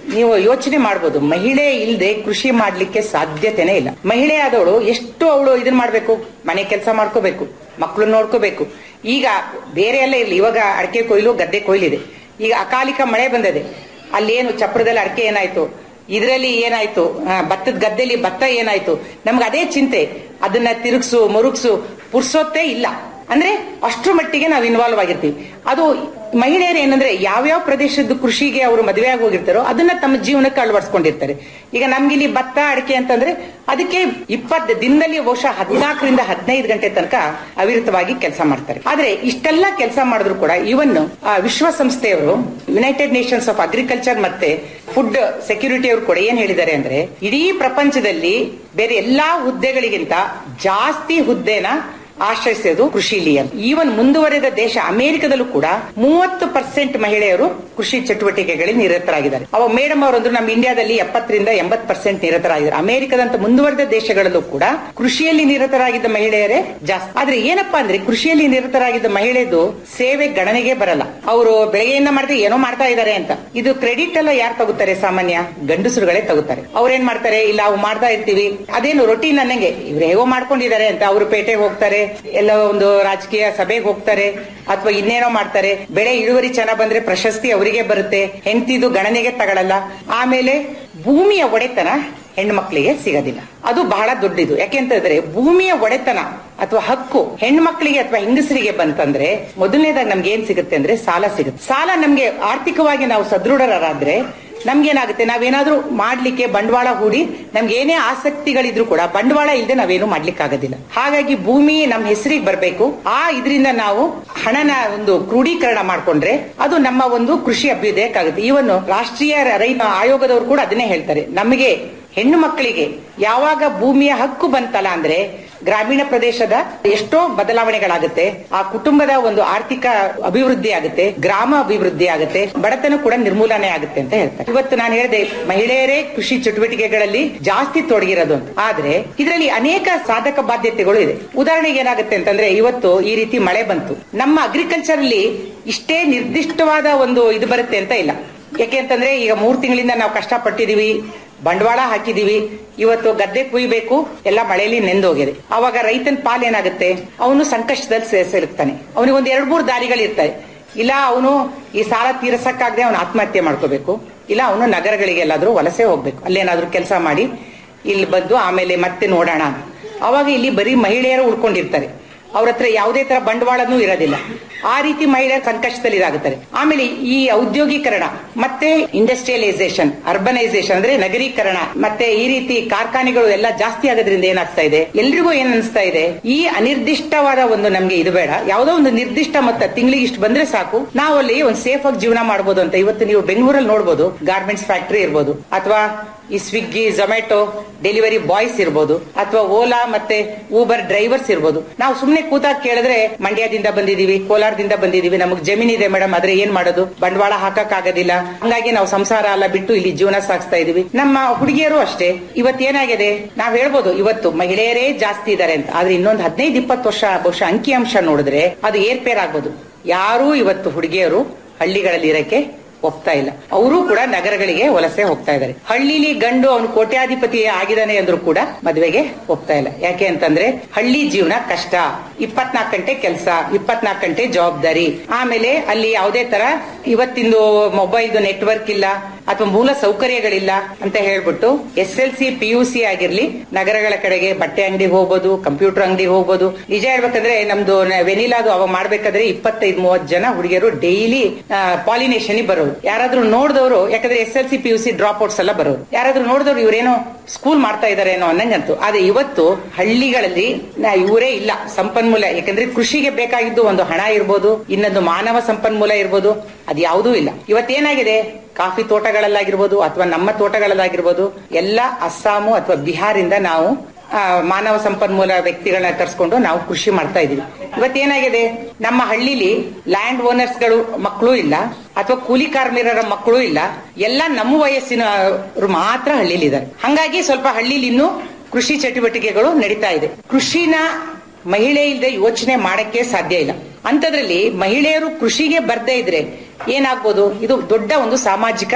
[SPEAKER 18] ನೀವು ಯೋಚನೆ ಮಾಡ್ಬೋದು ಮಹಿಳೆ ಇಲ್ಲದೆ ಕೃಷಿ ಮಾಡ್ಲಿಕ್ಕೆ ಸಾಧ್ಯತೆನೇ ಇಲ್ಲ ಮಹಿಳೆ ಆದವಳು ಎಷ್ಟು ಅವಳು ಇದನ್ನ ಮಾಡ್ಬೇಕು ಮನೆ ಕೆಲಸ ಮಾಡ್ಕೋಬೇಕು ಮಕ್ಕಳು ನೋಡ್ಕೋಬೇಕು ಈಗ ಬೇರೆ ಎಲ್ಲ ಇರ್ಲಿ ಇವಾಗ ಅಡಿಕೆ ಕೊಯ್ಲು ಗದ್ದೆ ಕೊಯ್ಲಿದೆ ಈಗ ಅಕಾಲಿಕ ಮಳೆ ಬಂದಿದೆ ಅಲ್ಲೇನು ಚಪ್ರದಲ್ಲಿ ಅಡಿಕೆ ಏನಾಯ್ತು ಇದರಲ್ಲಿ ಏನಾಯ್ತು ಆ, ಭತ್ತದ ಗದ್ದೆಲಿ ಭತ್ತ ಏನಾಯ್ತು ನಮ್ಗೆ ಅದೇ ಚಿಂತೆ ಅದನ್ನ ತಿರುಗ್ಸು ಮುರುಗ್ಸು ಪುರ್ಸೋತ್ತೇ ಇಲ್ಲ ಅಂದ್ರೆ ಅಷ್ಟ್ರ ಮಟ್ಟಿಗೆ ನಾವು ಇನ್ವಾಲ್ವ್ ಆಗಿರ್ತೀವಿ ಅದು ಮಹಿಳೆಯರು ಏನಂದ್ರೆ ಯಾವ್ಯಾವ ಪ್ರದೇಶದ ಕೃಷಿಗೆ ಅವರು ಮದುವೆ ಆಗಿ ಹೋಗಿರ್ತಾರೋ ಅದನ್ನ ತಮ್ಮ ಜೀವನಕ್ಕೆ ಅಳವಡಿಸ್ಕೊಂಡಿರ್ತಾರೆ ಈಗ ನಮ್ಗೆ ಇಲ್ಲಿ ಭತ್ತ ಅಡಿಕೆ ಅಂತಂದ್ರೆ ಅದಕ್ಕೆ ಇಪ್ಪತ್ತು ದಿನದಲ್ಲಿ ಬಹುಶಃ ಹದಿನಾಲ್ಕರಿಂದ ಹದಿನೈದು ಗಂಟೆ ತನಕ ಅವಿರತವಾಗಿ ಕೆಲಸ ಮಾಡ್ತಾರೆ ಆದ್ರೆ ಇಷ್ಟೆಲ್ಲ ಕೆಲಸ ಮಾಡಿದ್ರು ಕೂಡ ಇವನ್ ವಿಶ್ವಸಂಸ್ಥೆಯವರು ಯುನೈಟೆಡ್ ನೇಷನ್ಸ್ ಆಫ್ ಅಗ್ರಿಕಲ್ಚರ್ ಮತ್ತೆ ಫುಡ್ ಸೆಕ್ಯೂರಿಟಿ ಅವರು ಕೂಡ ಏನ್ ಹೇಳಿದ್ದಾರೆ ಅಂದ್ರೆ ಇಡೀ ಪ್ರಪಂಚದಲ್ಲಿ ಬೇರೆ ಎಲ್ಲಾ ಹುದ್ದೆಗಳಿಗಿಂತ ಜಾಸ್ತಿ ಹುದ್ದೆನ ಆಶ್ರಯಿಸೋದು ಕೃಷಿಲಿ ಅಂತ ಈವನ್ ಮುಂದುವರೆದ ದೇಶ ಅಮೆರಿಕದಲ್ಲೂ ಕೂಡ ಮೂವತ್ತು ಪರ್ಸೆಂಟ್ ಮಹಿಳೆಯರು ಕೃಷಿ ಚಟುವಟಿಕೆಗಳಲ್ಲಿ ನಿರತರಾಗಿದ್ದಾರೆ ಅವ ಮೇಡಮ್ ಅವರಂದ್ರು ನಮ್ಮ ಇಂಡಿಯಾದಲ್ಲಿ ಎಪ್ಪತ್ತರಿಂದ ಎಂಬತ್ ಪರ್ಸೆಂಟ್ ನಿರತರಾಗಿದ್ದಾರೆ ಅಮೆರಿಕದಂತ ಮುಂದುವರೆದ ದೇಶಗಳಲ್ಲೂ ಕೂಡ ಕೃಷಿಯಲ್ಲಿ ನಿರತರಾಗಿದ್ದ ಮಹಿಳೆಯರೇ ಜಾಸ್ತಿ ಆದ್ರೆ ಏನಪ್ಪಾ ಅಂದ್ರೆ ಕೃಷಿಯಲ್ಲಿ ನಿರತರಾಗಿದ್ದ ಮಹಿಳೆದು ಸೇವೆ ಗಣನೆಗೆ ಬರಲ್ಲ ಅವರು ಬೆಳಗ್ಗೆಯಿಂದ ಮಾಡಿದ್ರೆ ಏನೋ ಮಾಡ್ತಾ ಇದ್ದಾರೆ ಅಂತ ಇದು ಕ್ರೆಡಿಟ್ ಎಲ್ಲ ಯಾರು ತಗೋತಾರೆ ಸಾಮಾನ್ಯ ಗಂಡಸರುಗಳೇ ತಗೋತಾರೆ ಅವ್ರೇನ್ ಮಾಡ್ತಾರೆ ಇಲ್ಲ ಅವು ಮಾಡ್ತಾ ಇರ್ತೀವಿ ಅದೇನು ರೊಟೀನ್ ಅನ್ನಂಗೆ ಇವ್ರು ಹೇಗೋ ಮಾಡ್ಕೊಂಡಿದ್ದಾರೆ ಅಂತ ಅವರು ಪೇಟೆಗೆ ಹೋಗ್ತಾರೆ ಎಲ್ಲ ಒಂದು ರಾಜಕೀಯ ಸಭೆಗೆ ಹೋಗ್ತಾರೆ ಅಥವಾ ಇನ್ನೇನೋ ಮಾಡ್ತಾರೆ ಬೆಳೆ ಇಳುವರಿ ಚೆನ್ನಾಗ್ ಬಂದ್ರೆ ಪ್ರಶಸ್ತಿ ಅವರಿಗೆ ಬರುತ್ತೆ ಹೆಂಡತಿದು ಗಣನೆಗೆ ತಗೊಳಲ್ಲ ಆಮೇಲೆ ಭೂಮಿಯ ಒಡೆತನ ಹೆಣ್ಮಕ್ಳಿಗೆ ಸಿಗೋದಿಲ್ಲ ಅದು ಬಹಳ ದೊಡ್ಡದು ಯಾಕೆಂತಂದ್ರೆ ಭೂಮಿಯ ಒಡೆತನ ಅಥವಾ ಹಕ್ಕು ಹೆಣ್ಮಕ್ಳಿಗೆ ಅಥವಾ ಹೆಂಗಸರಿಗೆ ಬಂತಂದ್ರೆ ಮೊದಲನೇದಾಗಿ ನಮ್ಗೆ ಏನ್ ಸಿಗುತ್ತೆ ಅಂದ್ರೆ ಸಾಲ ಸಿಗುತ್ತೆ ಸಾಲ ನಮ್ಗೆ ಆರ್ಥಿಕವಾಗಿ ನಾವು ಸದೃಢರಾದ್ರೆ ನಮ್ಗೇನಾಗುತ್ತೆ ನಾವೇನಾದ್ರೂ ಮಾಡ್ಲಿಕ್ಕೆ ಬಂಡವಾಳ ಹೂಡಿ ನಮ್ಗೆ ಏನೇ ಆಸಕ್ತಿಗಳಿದ್ರು ಕೂಡ ಬಂಡವಾಳ ಇಲ್ಲದೆ ನಾವೇನು ಮಾಡ್ಲಿಕ್ಕೆ ಆಗೋದಿಲ್ಲ ಹಾಗಾಗಿ ಭೂಮಿ ನಮ್ಮ ಹೆಸರಿಗೆ ಬರಬೇಕು ಆ ಇದರಿಂದ ನಾವು ಹಣನ ಒಂದು ಕ್ರೋಢೀಕರಣ ಮಾಡ್ಕೊಂಡ್ರೆ ಅದು ನಮ್ಮ ಒಂದು ಕೃಷಿ ಅಭ್ಯುದಯಕ್ಕಾಗುತ್ತೆ ಇವನು ರಾಷ್ಟ್ರೀಯ ರೈತ ಆಯೋಗದವರು ಕೂಡ ಅದನ್ನೇ ಹೇಳ್ತಾರೆ ನಮಗೆ ಹೆಣ್ಣು ಮಕ್ಕಳಿಗೆ ಯಾವಾಗ ಭೂಮಿಯ ಹಕ್ಕು ಬಂತಲ್ಲ ಅಂದ್ರೆ ಗ್ರಾಮೀಣ ಪ್ರದೇಶದ ಎಷ್ಟೋ ಬದಲಾವಣೆಗಳಾಗುತ್ತೆ ಆ ಕುಟುಂಬದ ಒಂದು ಆರ್ಥಿಕ ಅಭಿವೃದ್ಧಿ ಆಗುತ್ತೆ ಗ್ರಾಮ ಅಭಿವೃದ್ಧಿ ಆಗುತ್ತೆ ಬಡತನ ಕೂಡ ನಿರ್ಮೂಲನೆ ಆಗುತ್ತೆ ಅಂತ ಹೇಳ್ತಾರೆ ಇವತ್ತು ನಾನು ಹೇಳಿದೆ ಮಹಿಳೆಯರೇ ಕೃಷಿ ಚಟುವಟಿಕೆಗಳಲ್ಲಿ ಜಾಸ್ತಿ ತೊಡಗಿರೋದು ಅಂತ ಆದ್ರೆ ಇದರಲ್ಲಿ ಅನೇಕ ಸಾಧಕ ಬಾಧ್ಯತೆಗಳು ಇದೆ ಉದಾಹರಣೆಗೆ ಏನಾಗುತ್ತೆ ಅಂತಂದ್ರೆ ಇವತ್ತು ಈ ರೀತಿ ಮಳೆ ಬಂತು ನಮ್ಮ ಅಗ್ರಿಕಲ್ಚರ್ ಅಲ್ಲಿ ಇಷ್ಟೇ ನಿರ್ದಿಷ್ಟವಾದ ಒಂದು ಇದು ಬರುತ್ತೆ ಅಂತ ಇಲ್ಲ ಯಾಕೆ ಅಂತಂದ್ರೆ ಈಗ ಮೂರ್ ತಿಂಗಳಿಂದ ನಾವು ಕಷ್ಟಪಟ್ಟಿದೀವಿ ಬಂಡವಾಳ ಹಾಕಿದೀವಿ ಇವತ್ತು ಗದ್ದೆ ಕುಯ್ಬೇಕು ಎಲ್ಲ ಮಳೆಯಲ್ಲಿ ನೆಂದೋಗಿದೆ ಅವಾಗ ರೈತನ ಪಾಲ್ ಏನಾಗುತ್ತೆ ಅವನು ಸಂಕಷ್ಟದಲ್ಲಿ ಸೇ- ಸಿಲುಕ್ತಾನೆ ಅವನಿಗೆ ಒಂದ್ ಎರಡ್ ಮೂರು ದಾರಿಗಳಿರ್ತವೆ ಇಲ್ಲ ಅವನು ಈ ಸಾಲ ತೀರಸಕ್ಕಾಗದೆ ಅವನು ಆತ್ಮಹತ್ಯೆ ಮಾಡ್ಕೋಬೇಕು ಇಲ್ಲ ಅವನು ನಗರಗಳಿಗೆ ಎಲ್ಲಾದ್ರೂ ವಲಸೆ ಹೋಗ್ಬೇಕು ಅಲ್ಲೇನಾದ್ರೂ ಕೆಲಸ ಮಾಡಿ ಇಲ್ಲಿ ಬಂದು ಆಮೇಲೆ ಮತ್ತೆ ನೋಡೋಣ ಅಂತ. ಅವಾಗ ಇಲ್ಲಿ ಬರೀ ಮಹಿಳೆಯರು ಉಳ್ಕೊಂಡಿರ್ತಾರೆ ಅವ್ರ ಹತ್ರ ಯಾವುದೇ ತರ ಬಂಡವಾಳನೂ ಇರೋದಿಲ್ಲ ಆ ರೀತಿ ಮಹಿಳೆಯರು ಸಂಕಷ್ಟದಲ್ಲಿ ಇದಾಗುತ್ತಾರೆ ಆಮೇಲೆ ಈ ಔದ್ಯೋಗೀಕರಣ ಮತ್ತೆ ಇಂಡಸ್ಟ್ರಿಯಲೈಸೇಷನ್ ಅರ್ಬನೈಸೇಷನ್ ಅಂದ್ರೆ ನಗರೀಕರಣ ಮತ್ತೆ ಈ ರೀತಿ ಕಾರ್ಖಾನೆಗಳು ಎಲ್ಲ ಜಾಸ್ತಿ ಆಗೋದ್ರಿಂದ ಏನಾಗ್ತಾ ಇದೆ ಎಲ್ರಿಗೂ ಏನ್ ಅನಿಸ್ತಾ ಇದೆ ಈ ಅನಿರ್ದಿಷ್ಟವಾದ ಒಂದು ನಮ್ಗೆ ಇದು ಬೇಡ ಯಾವುದೋ ಒಂದು ನಿರ್ದಿಷ್ಟ ಮೊತ್ತ ತಿಂಗಳಿಗೆ ಇಷ್ಟು ಬಂದ್ರೆ ಸಾಕು ನಾವು ಅಲ್ಲಿ ಒಂದು ಸೇಫ್ ಆಗಿ ಜೀವನ ಮಾಡಬಹುದು ಅಂತ ಇವತ್ತು ನೀವು ಬೆಂಗಳೂರಲ್ಲಿ ನೋಡಬಹುದು ಗಾರ್ಮೆಂಟ್ಸ್ ಫ್ಯಾಕ್ಟರಿ ಇರ್ಬೋದು ಅಥವಾ ಈ ಸ್ವಿಗ್ಗಿ ಝೊಮ್ಯಾಟೊ ಡೆಲಿವರಿ ಬಾಯ್ಸ್ ಇರ್ಬೋದು ಅಥವಾ ಓಲಾ ಮತ್ತೆ ಊಬರ್ ಡ್ರೈವರ್ಸ್ ಇರ್ಬೋದು ನಾವು ಸುಮ್ನೆ ಕೂತಾಗ ಕೇಳಿದ್ರೆ ಮಂಡ್ಯದಿಂದ ಬಂದಿದೀವಿ ಕೋಲಾರದಿಂದ ಬಂದಿದೀವಿ ನಮಗ್ ಜಮೀನ್ ಇದೆ ಮೇಡಮ್ ಆದ್ರೆ ಏನ್ ಮಾಡೋದು ಬಂಡವಾಳ ಹಾಕಕ್ ಆಗೋದಿಲ್ಲ ಹಂಗಾಗಿ ನಾವು ಸಂಸಾರ ಎಲ್ಲ ಬಿಟ್ಟು ಇಲ್ಲಿ ಜೀವನ ಸಾಗಿಸ್ತಾ ಇದೀವಿ ನಮ್ಮ ಹುಡುಗಿಯರು ಅಷ್ಟೇ ಇವತ್ತು ಏನಾಗಿದೆ ನಾವ್ ಹೇಳ್ಬೋದು ಇವತ್ತು ಮಹಿಳೆಯರೇ ಜಾಸ್ತಿ ಇದಾರೆ ಅಂತ ಆದ್ರೆ ಇನ್ನೊಂದು ಹದಿನೈದು ಇಪ್ಪತ್ತು ವರ್ಷ ಬಹುಶಃ ಅಂಕಿಅಂಶ ನೋಡಿದ್ರೆ ಅದು ಏರ್ಪೇರ್ ಆಗ್ಬೋದು ಯಾರೂ ಇವತ್ತು ಹುಡುಗಿಯರು ಹಳ್ಳಿಗಳಲ್ಲಿ ಇರಕ್ಕೆ ಒಪ್ತಾ ಇಲ್ಲ ಅವರು ಕೂಡ ನಗರಗಳಿಗೆ ವಲಸೆ ಹೋಗ್ತಾ ಇದ್ದಾರೆ ಹಳ್ಳಿಲಿ ಗಂಡು ಅವನು ಕೋಟ್ಯಾಧಿಪತಿ ಆಗಿದ್ದಾನೆ ಅಂದ್ರೂ ಕೂಡ ಮದುವೆಗೆ ಒಪ್ತಾ ಇಲ್ಲ ಯಾಕೆ ಅಂತಂದ್ರೆ ಹಳ್ಳಿ ಜೀವನ ಕಷ್ಟ ಇಪ್ಪತ್ನಾಲ್ಕು ಗಂಟೆ ಕೆಲಸ ಇಪ್ಪತ್ನಾಲ್ಕು ಗಂಟೆ ಜವಾಬ್ದಾರಿ ಆಮೇಲೆ ಅಲ್ಲಿ ಯಾವುದೇ ತರ ಇವತ್ತಿಂದು ಮೊಬೈಲ್ದು ನೆಟ್ವರ್ಕ್ ಇಲ್ಲ ಅಥವಾ ಮೂಲ ಸೌಕರ್ಯಗಳಿಲ್ಲ ಅಂತ ಹೇಳ್ಬಿಟ್ಟು S L C P U C ಆಗಿರ್ಲಿ ನಗರಗಳ ಕಡೆಗೆ ಬಟ್ಟೆ ಅಂಗಡಿ ಹೋಗ್ಬೋದು ಕಂಪ್ಯೂಟರ್ ಅಂಗಡಿ ಹೋಗ್ಬೋದು ನಿಜ ಹೇಳ್ಬೇಕಂದ್ರೆ ನಮ್ದು ವೆನಿಲಾದು ಅವ ಮಾಡ್ಬೇಕಾದ್ರೆ ಇಪ್ಪತ್ತೈದು ಮೂವತ್ತು ಜನ ಹುಡುಗಿಯರು ಡೈಲಿ ಪಾಲಿನೇಷನ್ ಬರೋರು ಯಾರಾದ್ರೂ ನೋಡಿದವರು ಯಾಕಂದ್ರೆ S L C P U C drop outs ಎಲ್ಲ ಬರೋರು ಯಾರಾದ್ರೂ ನೋಡಿದವ್ರು ಇವ್ರೇನೋ ಸ್ಕೂಲ್ ಮಾಡ್ತಾ ಇದಾರೆ ಅನ್ನೋ ಅನ್ನಂಗಂತು ಆದ್ರೆ ಇವತ್ತು ಹಳ್ಳಿಗಳಲ್ಲಿ ನಾ ಇವರೇ ಇಲ್ಲ ಸಂಪನ್ಮೂಲ ಯಾಕಂದ್ರೆ ಕೃಷಿಗೆ ಬೇಕಾಗಿದ್ದು ಒಂದು ಹಣ ಇರ್ಬೋದು ಇನ್ನೊಂದು ಮಾನವ ಸಂಪನ್ಮೂಲ ಇರ್ಬೋದು ಅದು ಯಾವುದೂ ಇಲ್ಲ ಇವತ್ತೇನಾಗಿದೆ ಕಾಫಿ ತೋಟಗಳಲ್ಲಾಗಿರ್ಬೋದು ಅಥವಾ ನಮ್ಮ ತೋಟಗಳಲ್ಲಾಗಿರ್ಬೋದು ಎಲ್ಲ ಅಸ್ಸಾಮು ಅಥವಾ ಬಿಹಾರಿಂದ ನಾವು ಆ, ಮಾನವ ಸಂಪನ್ಮೂಲ ವ್ಯಕ್ತಿಗಳನ್ನ ತರಿಸ್ಕೊಂಡು ನಾವು ಕೃಷಿ ಮಾಡ್ತಾ ಇದೀವಿ ಇವತ್ತೇನಾಗಿದೆ ನಮ್ಮ ಹಳ್ಳಿಲಿ ಲ್ಯಾಂಡ್ ಓನರ್ಸ್ಗಳು ಮಕ್ಕಳು ಇಲ್ಲ ಅಥವಾ ಕೂಲಿ ಕಾರ್ಮಿಕರ ಮಕ್ಕಳು ಇಲ್ಲ ಎಲ್ಲ ನಮ್ಮ ವಯಸ್ಸಿನವರು ಮಾತ್ರ ಹಳ್ಳಿಲಿ ಇದ್ದಾರೆ ಹಂಗಾಗಿ ಸ್ವಲ್ಪ ಹಳ್ಳಿಲಿ ಇನ್ನೂ ಕೃಷಿ ಚಟುವಟಿಕೆಗಳು ನಡೀತಾ ಇದೆ ಕೃಷಿನ ಮಹಿಳೆ ಇಲ್ಲದೆ ಯೋಚನೆ ಮಾಡಕ್ಕೆ ಸಾಧ್ಯ ಇಲ್ಲ ಅಂತದ್ರಲ್ಲಿ ಮಹಿಳೆಯರು ಕೃಷಿಗೆ ಬರ್ದೇ ಇದ್ರೆ ಏನಾಗ್ಬೋದು ಇದು ದೊಡ್ಡ ಒಂದು ಸಾಮಾಜಿಕ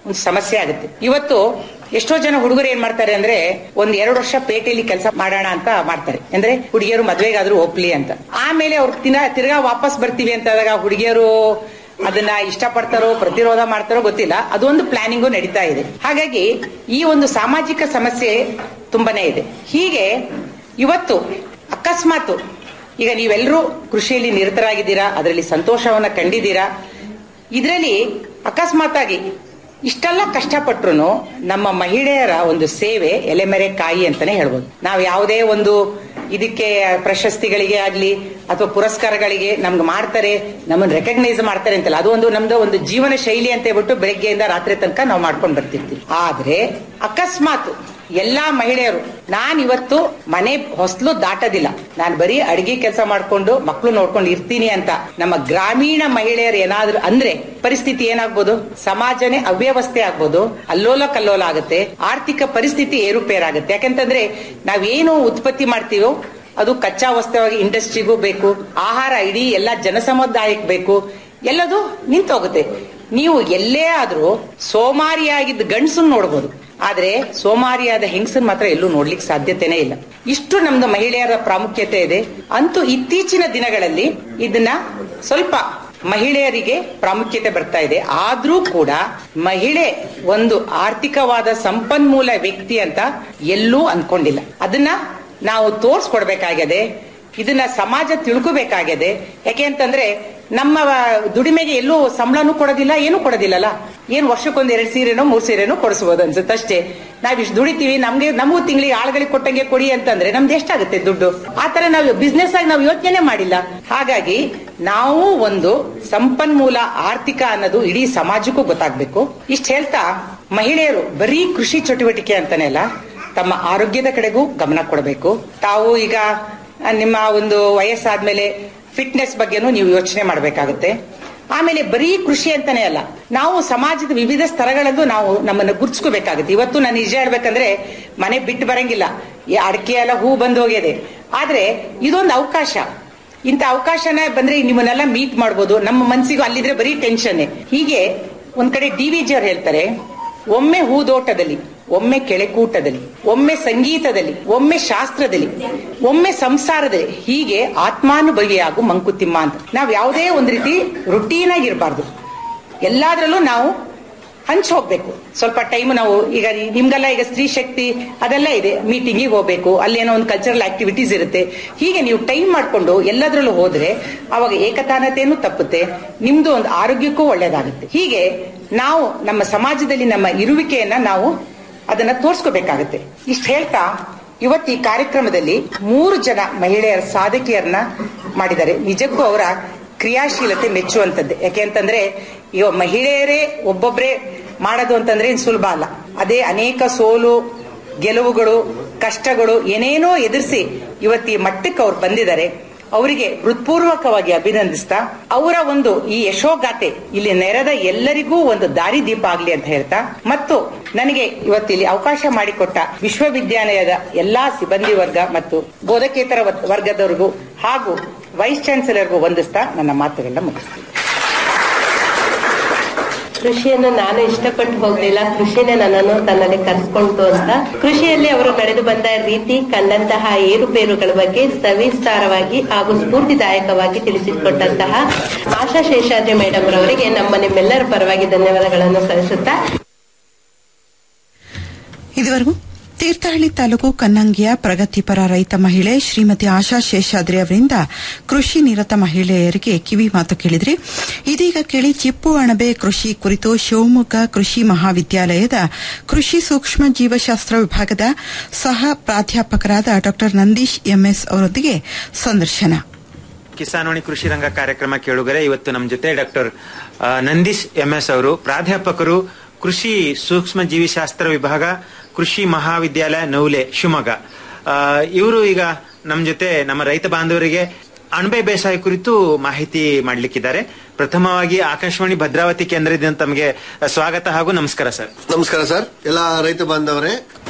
[SPEAKER 18] ಒಂದು ಸಮಸ್ಯೆ ಆಗುತ್ತೆ ಇವತ್ತು ಎಷ್ಟೋ ಜನ ಹುಡುಗರು ಏನ್ ಮಾಡ್ತಾರೆ ಅಂದ್ರೆ ಒಂದ್ ಎರಡು ವರ್ಷ ಪೇಟೆಯಲ್ಲಿ ಕೆಲಸ ಮಾಡೋಣ ಅಂತ ಮಾಡ್ತಾರೆ ಅಂದ್ರೆ ಹುಡುಗಿಯರು ಮದ್ವೆಗಾದ್ರೂ ಒಪ್ಲಿ ಅಂತ ಆಮೇಲೆ ಅವ್ರು ತಿನ್ನ ತಿರ್ಗಾ ವಾಪಸ್ ಬರ್ತೀವಿ ಅಂತ ಆದಾಗ ಹುಡುಗಿಯರು ಅದನ್ನ ಇಷ್ಟಪಡ್ತಾರೋ ಪ್ರತಿರೋಧ ಮಾಡ್ತಾರೋ ಗೊತ್ತಿಲ್ಲ ಅದೊಂದು ಪ್ಲಾನಿಂಗು ನಡೀತಾ ಇದೆ ಹಾಗಾಗಿ ಈ ಒಂದು ಸಾಮಾಜಿಕ ಸಮಸ್ಯೆ ತುಂಬಾನೇ ಇದೆ ಹೀಗೆ ಇವತ್ತು ಅಕಸ್ಮಾತ್ ಈಗ ನೀವೆಲ್ಲರೂ ಕೃಷಿಯಲ್ಲಿ ನಿರತರಾಗಿದ್ದೀರಾ ಅದರಲ್ಲಿ ಸಂತೋಷವನ್ನ ಕಂಡಿದ್ದೀರಾ ಇದರಲ್ಲಿ ಅಕಸ್ಮಾತ್ ಆಗಿ ಇಷ್ಟೆಲ್ಲ ಕಷ್ಟಪಟ್ರು ನಮ್ಮ ಮಹಿಳೆಯರ ಒಂದು ಸೇವೆ ಎಲೆಮೆರೆ ಕಾಯಿ ಅಂತಾನೆ ಹೇಳ್ಬೋದು ನಾವು ಯಾವುದೇ ಒಂದು ಇದಕ್ಕೆ ಪ್ರಶಸ್ತಿಗಳಿಗೆ ಆಗ್ಲಿ ಅಥವಾ ಪುರಸ್ಕಾರಗಳಿಗೆ ನಮ್ಗೆ ಮಾಡ್ತಾರೆ ನಮ್ಮನ್ನ ರೆಕಗ್ನೈಸ್ ಮಾಡ್ತಾರೆ ಅಂತಲ್ಲ ಅದು ಒಂದು ನಮ್ದು ಒಂದು ಜೀವನ ಶೈಲಿ ಅಂತ ಹೇಳ್ಬಿಟ್ಟು ಬೆಳಗ್ಗೆಯಿಂದ ರಾತ್ರಿ ತನಕ ನಾವು ಮಾಡ್ಕೊಂಡು ಬರ್ತಿರ್ತೀವಿ ಆದ್ರೆ ಅಕಸ್ಮಾತ್ ಎಲ್ಲಾ ಮಹಿಳೆಯರು ನಾನ್ ಇವತ್ತು ಮನೆ ಹೊಸ್ಲು ದಾಟೋದಿಲ್ಲ ನಾನು ಬರೀ ಅಡಿಗೆ ಕೆಲಸ ಮಾಡ್ಕೊಂಡು ಮಕ್ಕಳು ನೋಡ್ಕೊಂಡು ಇರ್ತೀನಿ ಅಂತ ನಮ್ಮ ಗ್ರಾಮೀಣ ಮಹಿಳೆಯರು ಏನಾದ್ರೂ ಅಂದ್ರೆ ಪರಿಸ್ಥಿತಿ ಏನಾಗ್ಬೋದು ಸಮಾಜನೇ ಅವ್ಯವಸ್ಥೆ ಆಗ್ಬೋದು ಅಲ್ಲೋಲ ಕಲ್ಲೋಲ ಆಗುತ್ತೆ ಆರ್ಥಿಕ ಪರಿಸ್ಥಿತಿ ಏರುಪೇರಾಗುತ್ತೆ ಯಾಕಂತಂದ್ರೆ ನಾವೇನು ಉತ್ಪತ್ತಿ ಮಾಡ್ತೀವೋ ಅದು ಕಚ್ಚಾ ವಸ್ತುವಾಗಿ ಇಂಡಸ್ಟ್ರಿಗೂ ಬೇಕು ಆಹಾರ ಇಡೀ ಎಲ್ಲ ಜನಸಮುದಾಯಕ್ಕೆ ಬೇಕು ಎಲ್ಲದು ನಿಂತೋಗುತ್ತೆ ನೀವು ಎಲ್ಲೇ ಆದ್ರೂ ಸೋಮಾರಿಯಾಗಿದ್ದ ಗಂಡಸನ್ ನೋಡ್ಬೋದು ಆದ್ರೆ ಸೋಮಾರಿಯಾದ ಹೆಂಗಸನ್ ಮಾತ್ರ ಎಲ್ಲೂ ನೋಡ್ಲಿಕ್ಕೆ ಸಾಧ್ಯತೆನೇ ಇಲ್ಲ ಇಷ್ಟು ನಮ್ದು ಮಹಿಳೆಯರ ಪ್ರಾಮುಖ್ಯತೆ ಇದೆ ಅಂತೂ ಇತ್ತೀಚಿನ ದಿನಗಳಲ್ಲಿ ಇದನ್ನ ಸ್ವಲ್ಪ ಮಹಿಳೆಯರಿಗೆ ಪ್ರಾಮುಖ್ಯತೆ ಬರ್ತಾ ಇದೆ ಆದ್ರೂ ಕೂಡ ಮಹಿಳೆ ಒಂದು ಆರ್ಥಿಕವಾದ ಸಂಪನ್ಮೂಲ ವ್ಯಕ್ತಿ ಅಂತ ಎಲ್ಲೂ ಅನ್ಕೊಂಡಿಲ್ಲ ಅದನ್ನ ನಾವು ತೋರ್ಸ್ಕೊಡ್ಬೇಕಾಗಿದೆ ಇದನ್ನ ಸಮಾಜ ತಿಳ್ಕೋಬೇಕಾಗಿದೆ ಯಾಕೆ ಅಂತಂದ್ರೆ ನಮ್ಮ ದುಡಿಮೆಗೆ ಎಲ್ಲೂ ಸಂಬಳನೂ ಕೊಡೋದಿಲ್ಲ ಏನೂ ಕೊಡೋದಿಲ್ಲಲ್ಲ ಏನ್ ವರ್ಷಕ್ಕೊಂದ್ ಎರಡ್ ಸೀರೆನೋ ಮೂರ್ ಸೀರೆನೋ ಕೊಡಿಸಬಹುದು ಅನ್ಸುತ್ತೆ ಅಷ್ಟೇ ನಾವ್ ಇಷ್ಟು ದುಡಿತೀವಿ ನಮ್ಗೆ ನಮಗೂ ತಿಂಗಳಿಗೆ ಆಳುಗಳಿಗೆ ಕೊಟ್ಟಂಗೆ ಕೊಡಿ ಅಂತಂದ್ರೆ ನಮ್ದು ಎಷ್ಟಾಗುತ್ತೆ ದುಡ್ಡು ಆತರ ನಾವು ಬಿಸ್ನೆಸ್ ಆಗಿ ನಾವು ಯೋಚನೆ ಮಾಡಿಲ್ಲ ಹಾಗಾಗಿ ನಾವು ಒಂದು ಸಂಪನ್ಮೂಲ ಆರ್ಥಿಕ ಅನ್ನೋದು ಇಡೀ ಸಮಾಜಕ್ಕೂ ಗೊತ್ತಾಗ್ಬೇಕು ಇಷ್ಟ ಹೇಳ್ತಾ ಮಹಿಳೆಯರು ಬರೀ ಕೃಷಿ ಚಟುವಟಿಕೆ ಅಂತಾನೆ ಅಲ್ಲ ತಮ್ಮ ಆರೋಗ್ಯದ ಕಡೆಗೂ ಗಮನ ಕೊಡಬೇಕು ತಾವು ಈಗ ನಿಮ್ಮ ಒಂದು ವಯಸ್ಸಾದ್ಮೇಲೆ ಫಿಟ್ನೆಸ್ ಬಗ್ಗೆನೂ ನೀವು ಯೋಚನೆ ಮಾಡಬೇಕಾಗುತ್ತೆ ಆಮೇಲೆ ಬರೀ ಕೃಷಿ ಅಂತಾನೆ ಅಲ್ಲ ನಾವು ಸಮಾಜದ ವಿವಿಧ ಸ್ತರಗಳಲ್ಲೂ ನಾವು ನಮ್ಮನ್ನ ಗುರ್ಸ್ಕೋಬೇಕಾಗುತ್ತೆ ಇವತ್ತು ನಾನು ನಿಜ ಹೇಳ್ಬೇಕಂದ್ರೆ ಮನೆ ಬಿಟ್ಟು ಬರಂಗಿಲ್ಲ ಈ ಅಡಿಕೆ ಎಲ್ಲ ಹೂ ಬಂದು ಹೋಗಿದೆ ಆದ್ರೆ ಇದೊಂದು ಅವಕಾಶ ಇಂಥ ಅವಕಾಶನ ಬಂದ್ರೆ ನಿಮ್ಮನ್ನೆಲ್ಲ ಮೀಟ್ ಮಾಡ್ಬೋದು ನಮ್ಮ ಮನ್ಸಿಗೂ ಅಲ್ಲಿದ್ರೆ ಬರೀ ಟೆನ್ಷನ್ ಹೀಗೆ ಒಂದ್ ಕಡೆ ಡಿ ವಿ ಜಿ ಅವ್ರು ಹೇಳ್ತಾರೆ ಒಮ್ಮೆ ಹೂದೋಟದಲ್ಲಿ ಒಮ್ಮೆ ಕೆಳೆಕೂಟದಲ್ಲಿ ಒಮ್ಮೆ ಸಂಗೀತದಲ್ಲಿ ಒಮ್ಮೆ ಶಾಸ್ತ್ರದಲ್ಲಿ ಒಮ್ಮೆ ಸಂಸಾರದಲ್ಲಿ ಹೀಗೆ ಆತ್ಮಾನುಭವಿಯಾಗು ಮಂಕುತಿಮ್ಮ ಅಂತ ನಾವ್ ಯಾವುದೇ ಒಂದ್ ರೀತಿ ರುಟೀನ್ ಆಗಿರ್ಬಾರ್ದು ಎಲ್ಲಾದ್ರಲ್ಲೂ ನಾವು ಹಂಚ್ ಹೋಗ್ಬೇಕು ಸ್ವಲ್ಪ ಟೈಮ್ ನಾವು ಈಗ ನಿಮ್ಗೆಲ್ಲ ಈಗ ಸ್ತ್ರೀ ಶಕ್ತಿ ಅದೆಲ್ಲ ಇದೆ ಮೀಟಿಂಗಿಗೆ ಹೋಗ್ಬೇಕು ಅಲ್ಲೇನೋ ಒಂದು ಕಲ್ಚರಲ್ ಆಕ್ಟಿವಿಟೀಸ್ ಇರುತ್ತೆ ಹೀಗೆ ನೀವು ಟೈಮ್ ಮಾಡ್ಕೊಂಡು ಎಲ್ಲದರಲ್ಲೂ ಹೋದ್ರೆ ಅವಾಗ ಏಕತಾನತೆನೂ ತಪ್ಪುತ್ತೆ ನಿಮ್ದು ಒಂದು ಆರೋಗ್ಯಕ್ಕೂ ಒಳ್ಳೇದಾಗುತ್ತೆ ಹೀಗೆ ನಾವು ನಮ್ಮ ಸಮಾಜದಲ್ಲಿ ನಮ್ಮ ಇರುವಿಕೆಯನ್ನ ನಾವು ಅದನ್ನ ತೋರ್ಸ್ಕೋಬೇಕಾಗತ್ತೆ ಇಷ್ಟ ಹೇಳ್ತಾ ಇವತ್ತು ಈ ಕಾರ್ಯಕ್ರಮದಲ್ಲಿ ಮೂರು ಜನ ಮಹಿಳೆಯರ ಸಾಧಕಿಯರನ್ನ ಮಾಡಿದ್ದಾರೆ ನಿಜಕ್ಕೂ ಅವರ ಕ್ರಿಯಾಶೀಲತೆ ಮೆಚ್ಚುವಂತದ್ದೇ ಯಾಕೆ ಅಂತಂದ್ರೆ ಇವ ಮಹಿಳೆಯರೇ ಒಬ್ಬೊಬ್ರೆ ಮಾಡೋದು ಅಂತಂದ್ರೆ ಏನ್ ಸುಲಭ ಅಲ್ಲ ಅದೇ ಅನೇಕ ಸೋಲು ಗೆಲುವುಗಳು ಕಷ್ಟಗಳು ಏನೇನೋ ಎದುರಿಸಿ ಇವತ್ತು ಈ ಮಟ್ಟಕ್ಕೆ ಅವ್ರು ಬಂದಿದ್ದಾರೆ ಅವರಿಗೆ ಹೃತ್ಪೂರ್ವಕವಾಗಿ ಅಭಿನಂದಿಸ್ತಾ ಅವರ ಒಂದು ಈ ಯಶೋಗಾಥೆ ಇಲ್ಲಿ ನೆರೆದ ಎಲ್ಲರಿಗೂ ಒಂದು ದಾರಿದೀಪ ಆಗ್ಲಿ ಅಂತ ಹೇಳ್ತಾ ಮತ್ತು ನನಗೆ ಇವತ್ತು ಇಲ್ಲಿ ಅವಕಾಶ ಮಾಡಿಕೊಟ್ಟ ವಿಶ್ವವಿದ್ಯಾಲಯದ ಎಲ್ಲಾ ಸಿಬ್ಬಂದಿ ವರ್ಗ ಮತ್ತು ಬೋಧಕೇತರ ವರ್ಗದವರಿಗೂ ಹಾಗೂ ವೈಸ್ ಚಾನ್ಸಲರ್ಗೂ ವಂದಿಸ್ತಾ ನನ್ನ ಮಾತುಗಳನ್ನ ಮುಗಿಸ್ತೀನಿ
[SPEAKER 19] ಕೃಷಿಯನ್ನು ನಾನು ಇಷ್ಟಪಟ್ಟು ಹೋಗ್ಲಿಲ್ಲ ಕೃಷಿನೇ ನನ್ನನ್ನು ತನ್ನಲ್ಲಿ ಕರೆಸ್ಕೊಂತು ಅಂತ ಕೃಷಿಯಲ್ಲಿ ಅವರು ನಡೆದು ಬಂದ ರೀತಿ ಕಂಡಂತಹ ಏರುಪೇರುಗಳ ಬಗ್ಗೆ ಸವಿಸ್ತಾರವಾಗಿ ಹಾಗೂ ಸ್ಫೂರ್ತಿದಾಯಕವಾಗಿ ತಿಳಿಸಿಕೊಟ್ಟಂತಹ ಆಶಾ ಶೇಷಾದ್ರಿ ಮೇಡಮ್ ರವರಿಗೆ ನಮ್ಮ ನಿಮ್ಮೆಲ್ಲರ ಪರವಾಗಿ ಧನ್ಯವಾದಗಳನ್ನು ಸಲ್ಲಿಸುತ್ತಾ
[SPEAKER 3] ಇದುವರೆಗೂ ತೀರ್ಥಹಳ್ಳಿ ತಾಲೂಕು ಕನ್ನಂಗಿಯ ಪ್ರಗತಿಪರ ರೈತ ಮಹಿಳೆ ಶ್ರೀಮತಿ ಆಶಾ ಶೇಷಾದ್ರಿ ಅವರಿಂದ ಕೃಷಿ ನಿರತ ಮಹಿಳೆಯರಿಗೆ ಕಿವಿ ಮಾತು ಕೇಳಿದ್ರಿ ಇದೀಗ ಕೇಳಿ ಚಿಪ್ಪು ಅಣಬೆ ಕೃಷಿ ಕುರಿತು ಶಿವಮೊಗ್ಗ ಕೃಷಿ ಮಹಾವಿದ್ಯಾಲಯದ ಕೃಷಿ ಸೂಕ್ಷ್ಮ ಜೀವಶಾಸ್ತ್ರ ವಿಭಾಗದ ಸಹ ಪ್ರಾಧ್ಯಾಪಕರಾದ ಡಾ ನಂದೀಶ್ ಎಂಎಸ್ ಅವರೊಂದಿಗೆ ಸಂದರ್ಶನ
[SPEAKER 10] ಕಿಸಾನ್ವಾಣಿ ಕೃಷಿ ರಂಗ ಕಾರ್ಯಕ್ರಮ ಕೇಳುಗರೆ ಇವತ್ತು ನಮ್ಮ ಜೊತೆ ಡಾಕ್ಟರ್ ನಂದೀಶ್ ಎಂಎಸ್ ಅವರು ಪ್ರಾಧ್ಯಾಪಕರು ಕೃಷಿ ಸೂಕ್ಷ್ಮ ಜೀವಿಶಾಸ್ತ್ರ ವಿಭಾಗ ಕೃಷಿ ಮಹಾವಿದ್ಯಾಲಯ ನೌಲೆ ಶಿವಮೊಗ್ಗ ಇವರು ಈಗ ನಮ್ಮ ಜೊತೆ ನಮ್ಮ ರೈತ ಬಾಂಧವರಿಗೆ ಅಣಬೆ ಬೇಸಾಯ ಕುರಿತು ಮಾಹಿತಿ ಮಾಡಲಿಕ್ಕಿದ್ದಾರೆ ಪ್ರಥಮವಾಗಿ ಆಕಾಶವಾಣಿ ಭದ್ರಾವತಿ ಕೇಂದ್ರದಿಂದ ತಮಗೆ ಸ್ವಾಗತ ಹಾಗೂ ನಮಸ್ಕಾರ ಸರ್
[SPEAKER 15] ನಮಸ್ಕಾರ ಸರ್ ಎಲ್ಲ ರೈತ ಬಾಂಧವರೇ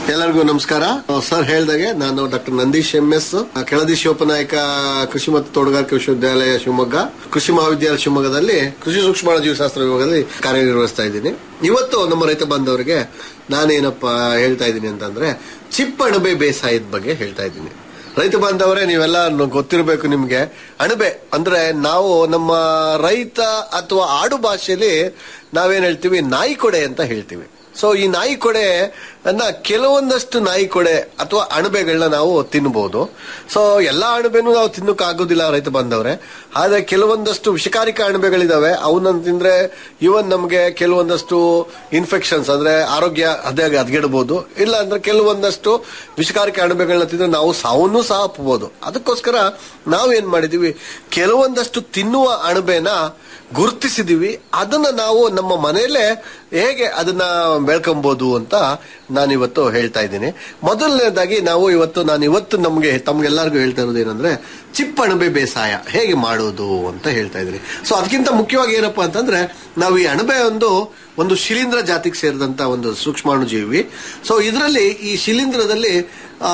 [SPEAKER 15] ಎಲ್ಲರಿಗೂ ನಮಸ್ಕಾರ ಸರ್ ಹೇಳ್ದಾಗೆ ನಾನು doctor Nandish M S Keladi Shivappanayaka ಕೃಷಿ ಮತ್ತು ತೋಟಗಾರಿಕೆ ವಿಶ್ವವಿದ್ಯಾಲಯ ಶಿವಮೊಗ್ಗ ಕೃಷಿ ಮಹಾವಿದ್ಯಾಲಯ ಶಿವಮೊಗ್ಗದಲ್ಲಿ ಕೃಷಿ ಸೂಕ್ಷ್ಮ ಜೀವಶಾಸ್ತ್ರ ವಿಭಾಗದಲ್ಲಿ ಕಾರ್ಯನಿರ್ವಹಿಸ್ತಾ ಇದ್ದೀನಿ ಇವತ್ತು ನಮ್ಮ ರೈತ ಬಾಂಧವರಿಗೆ ನಾನೇನಪ್ಪ ಹೇಳ್ತಾ ಇದ್ದೀನಿ ಅಂತಂದ್ರೆ ಚಿಪ್ಪಣಬೆ ಬೇಸಾಯದ ಬಗ್ಗೆ ಹೇಳ್ತಾ ಇದ್ದೀನಿ ರೈತ ಬಾಂಧವರೇ ನೀವೆಲ್ಲ ನ- ಗೊತ್ತಿರಬೇಕು ನಿಮ್ಗೆ ಅಣಬೆ ಅಂದ್ರೆ ನಾವು ನಮ್ಮ ರೈತ ಅಥವಾ ಆಡು ಭಾಷೆಯಲ್ಲಿ ನಾವೇನ್ ಹೇಳ್ತೀವಿ ನಾಯಿ ಕೊಡೆ ಅಂತ ಹೇಳ್ತೀವಿ ಸೊ ಈ ನಾಯಿ ಕೊಡೆ ಅನ್ನ ಕೆಲವೊಂದಷ್ಟು ನಾಯಿ ಕೊಡೆ ಅಥವಾ ಅಣಬೆಗಳನ್ನ ನಾವು ತಿನ್ಬಹುದು ಸೊ ಎಲ್ಲಾ ಅಣಬೆನೂ ನಾವು ತಿನ್ನೋಕ್ಕಾಗೋದಿಲ್ಲ ರೈತ ಬಾಂಧವ್ರೆ ಆದ್ರೆ ಕೆಲವೊಂದಷ್ಟು ವಿಷಕಾರಿಕ ಅಣಬೆಗಳಿದಾವೆ ಅವನ್ನ ತಿಂದ್ರೆ ಇವನ್ ನಮಗೆ ಕೆಲವೊಂದಷ್ಟು ಇನ್ಫೆಕ್ಷನ್ಸ್ ಅಂದ್ರೆ ಆರೋಗ್ಯ ಅದೇ ಹದಗೆಡಬಹುದು ಇಲ್ಲ ಅಂದ್ರೆ ಕೆಲವೊಂದಷ್ಟು ವಿಷಕಾರಿಕ ಅಣಬೆಗಳನ್ನ ತಿಂದ್ರೆ ನಾವು ಸಾವನ್ನು ಸಹ ಅಪ್ಪಬಹುದು ಅದಕ್ಕೋಸ್ಕರ ನಾವೇನ್ ಮಾಡಿದೀವಿ ಕೆಲವೊಂದಷ್ಟು ತಿನ್ನುವ ಅಣಬೆನ ಗುರುತಿಸಿದೀವಿ ಅದನ್ನ ನಾವು ನಮ್ಮ ಮನೆಯಲ್ಲೇ ಹೇಗೆ ಅದನ್ನ ಬೆಳ್ಕೊಬಹುದು ಅಂತ ನಾನಿವತ್ತು ಹೇಳ್ತಾ ಇದ್ದೀನಿ ಮೊದಲನೇದಾಗಿ ನಾವು ಇವತ್ತು ನಾನು ಇವತ್ತು ನಮ್ಗೆ ತಮ್ಗೆಲ್ಲರಿಗೂ ಹೇಳ್ತಾ ಇರೋದು ಏನಂದ್ರೆ ಚಿಪ್ಪಣಬೆ ಬೇಸಾಯ ಹೇಗೆ ಮಾಡೋದು ಅಂತ ಹೇಳ್ತಾ ಇದ್ದೀನಿ ಸೊ ಅದಕ್ಕಿಂತ ಮುಖ್ಯವಾಗಿ ಏನಪ್ಪಾ ಅಂತಂದ್ರೆ ನಾವು ಈ ಅಣಬೆ ಒಂದು ಒಂದು ಶಿಲೀಂಧ್ರ ಜಾತಿಗೆ ಸೇರಿದಂತ ಒಂದು ಸೂಕ್ಷ್ಮಾಣುಜೀವಿ ಸೊ ಇದರಲ್ಲಿ ಈ ಶಿಲೀಂಧ್ರದಲ್ಲಿ ಆ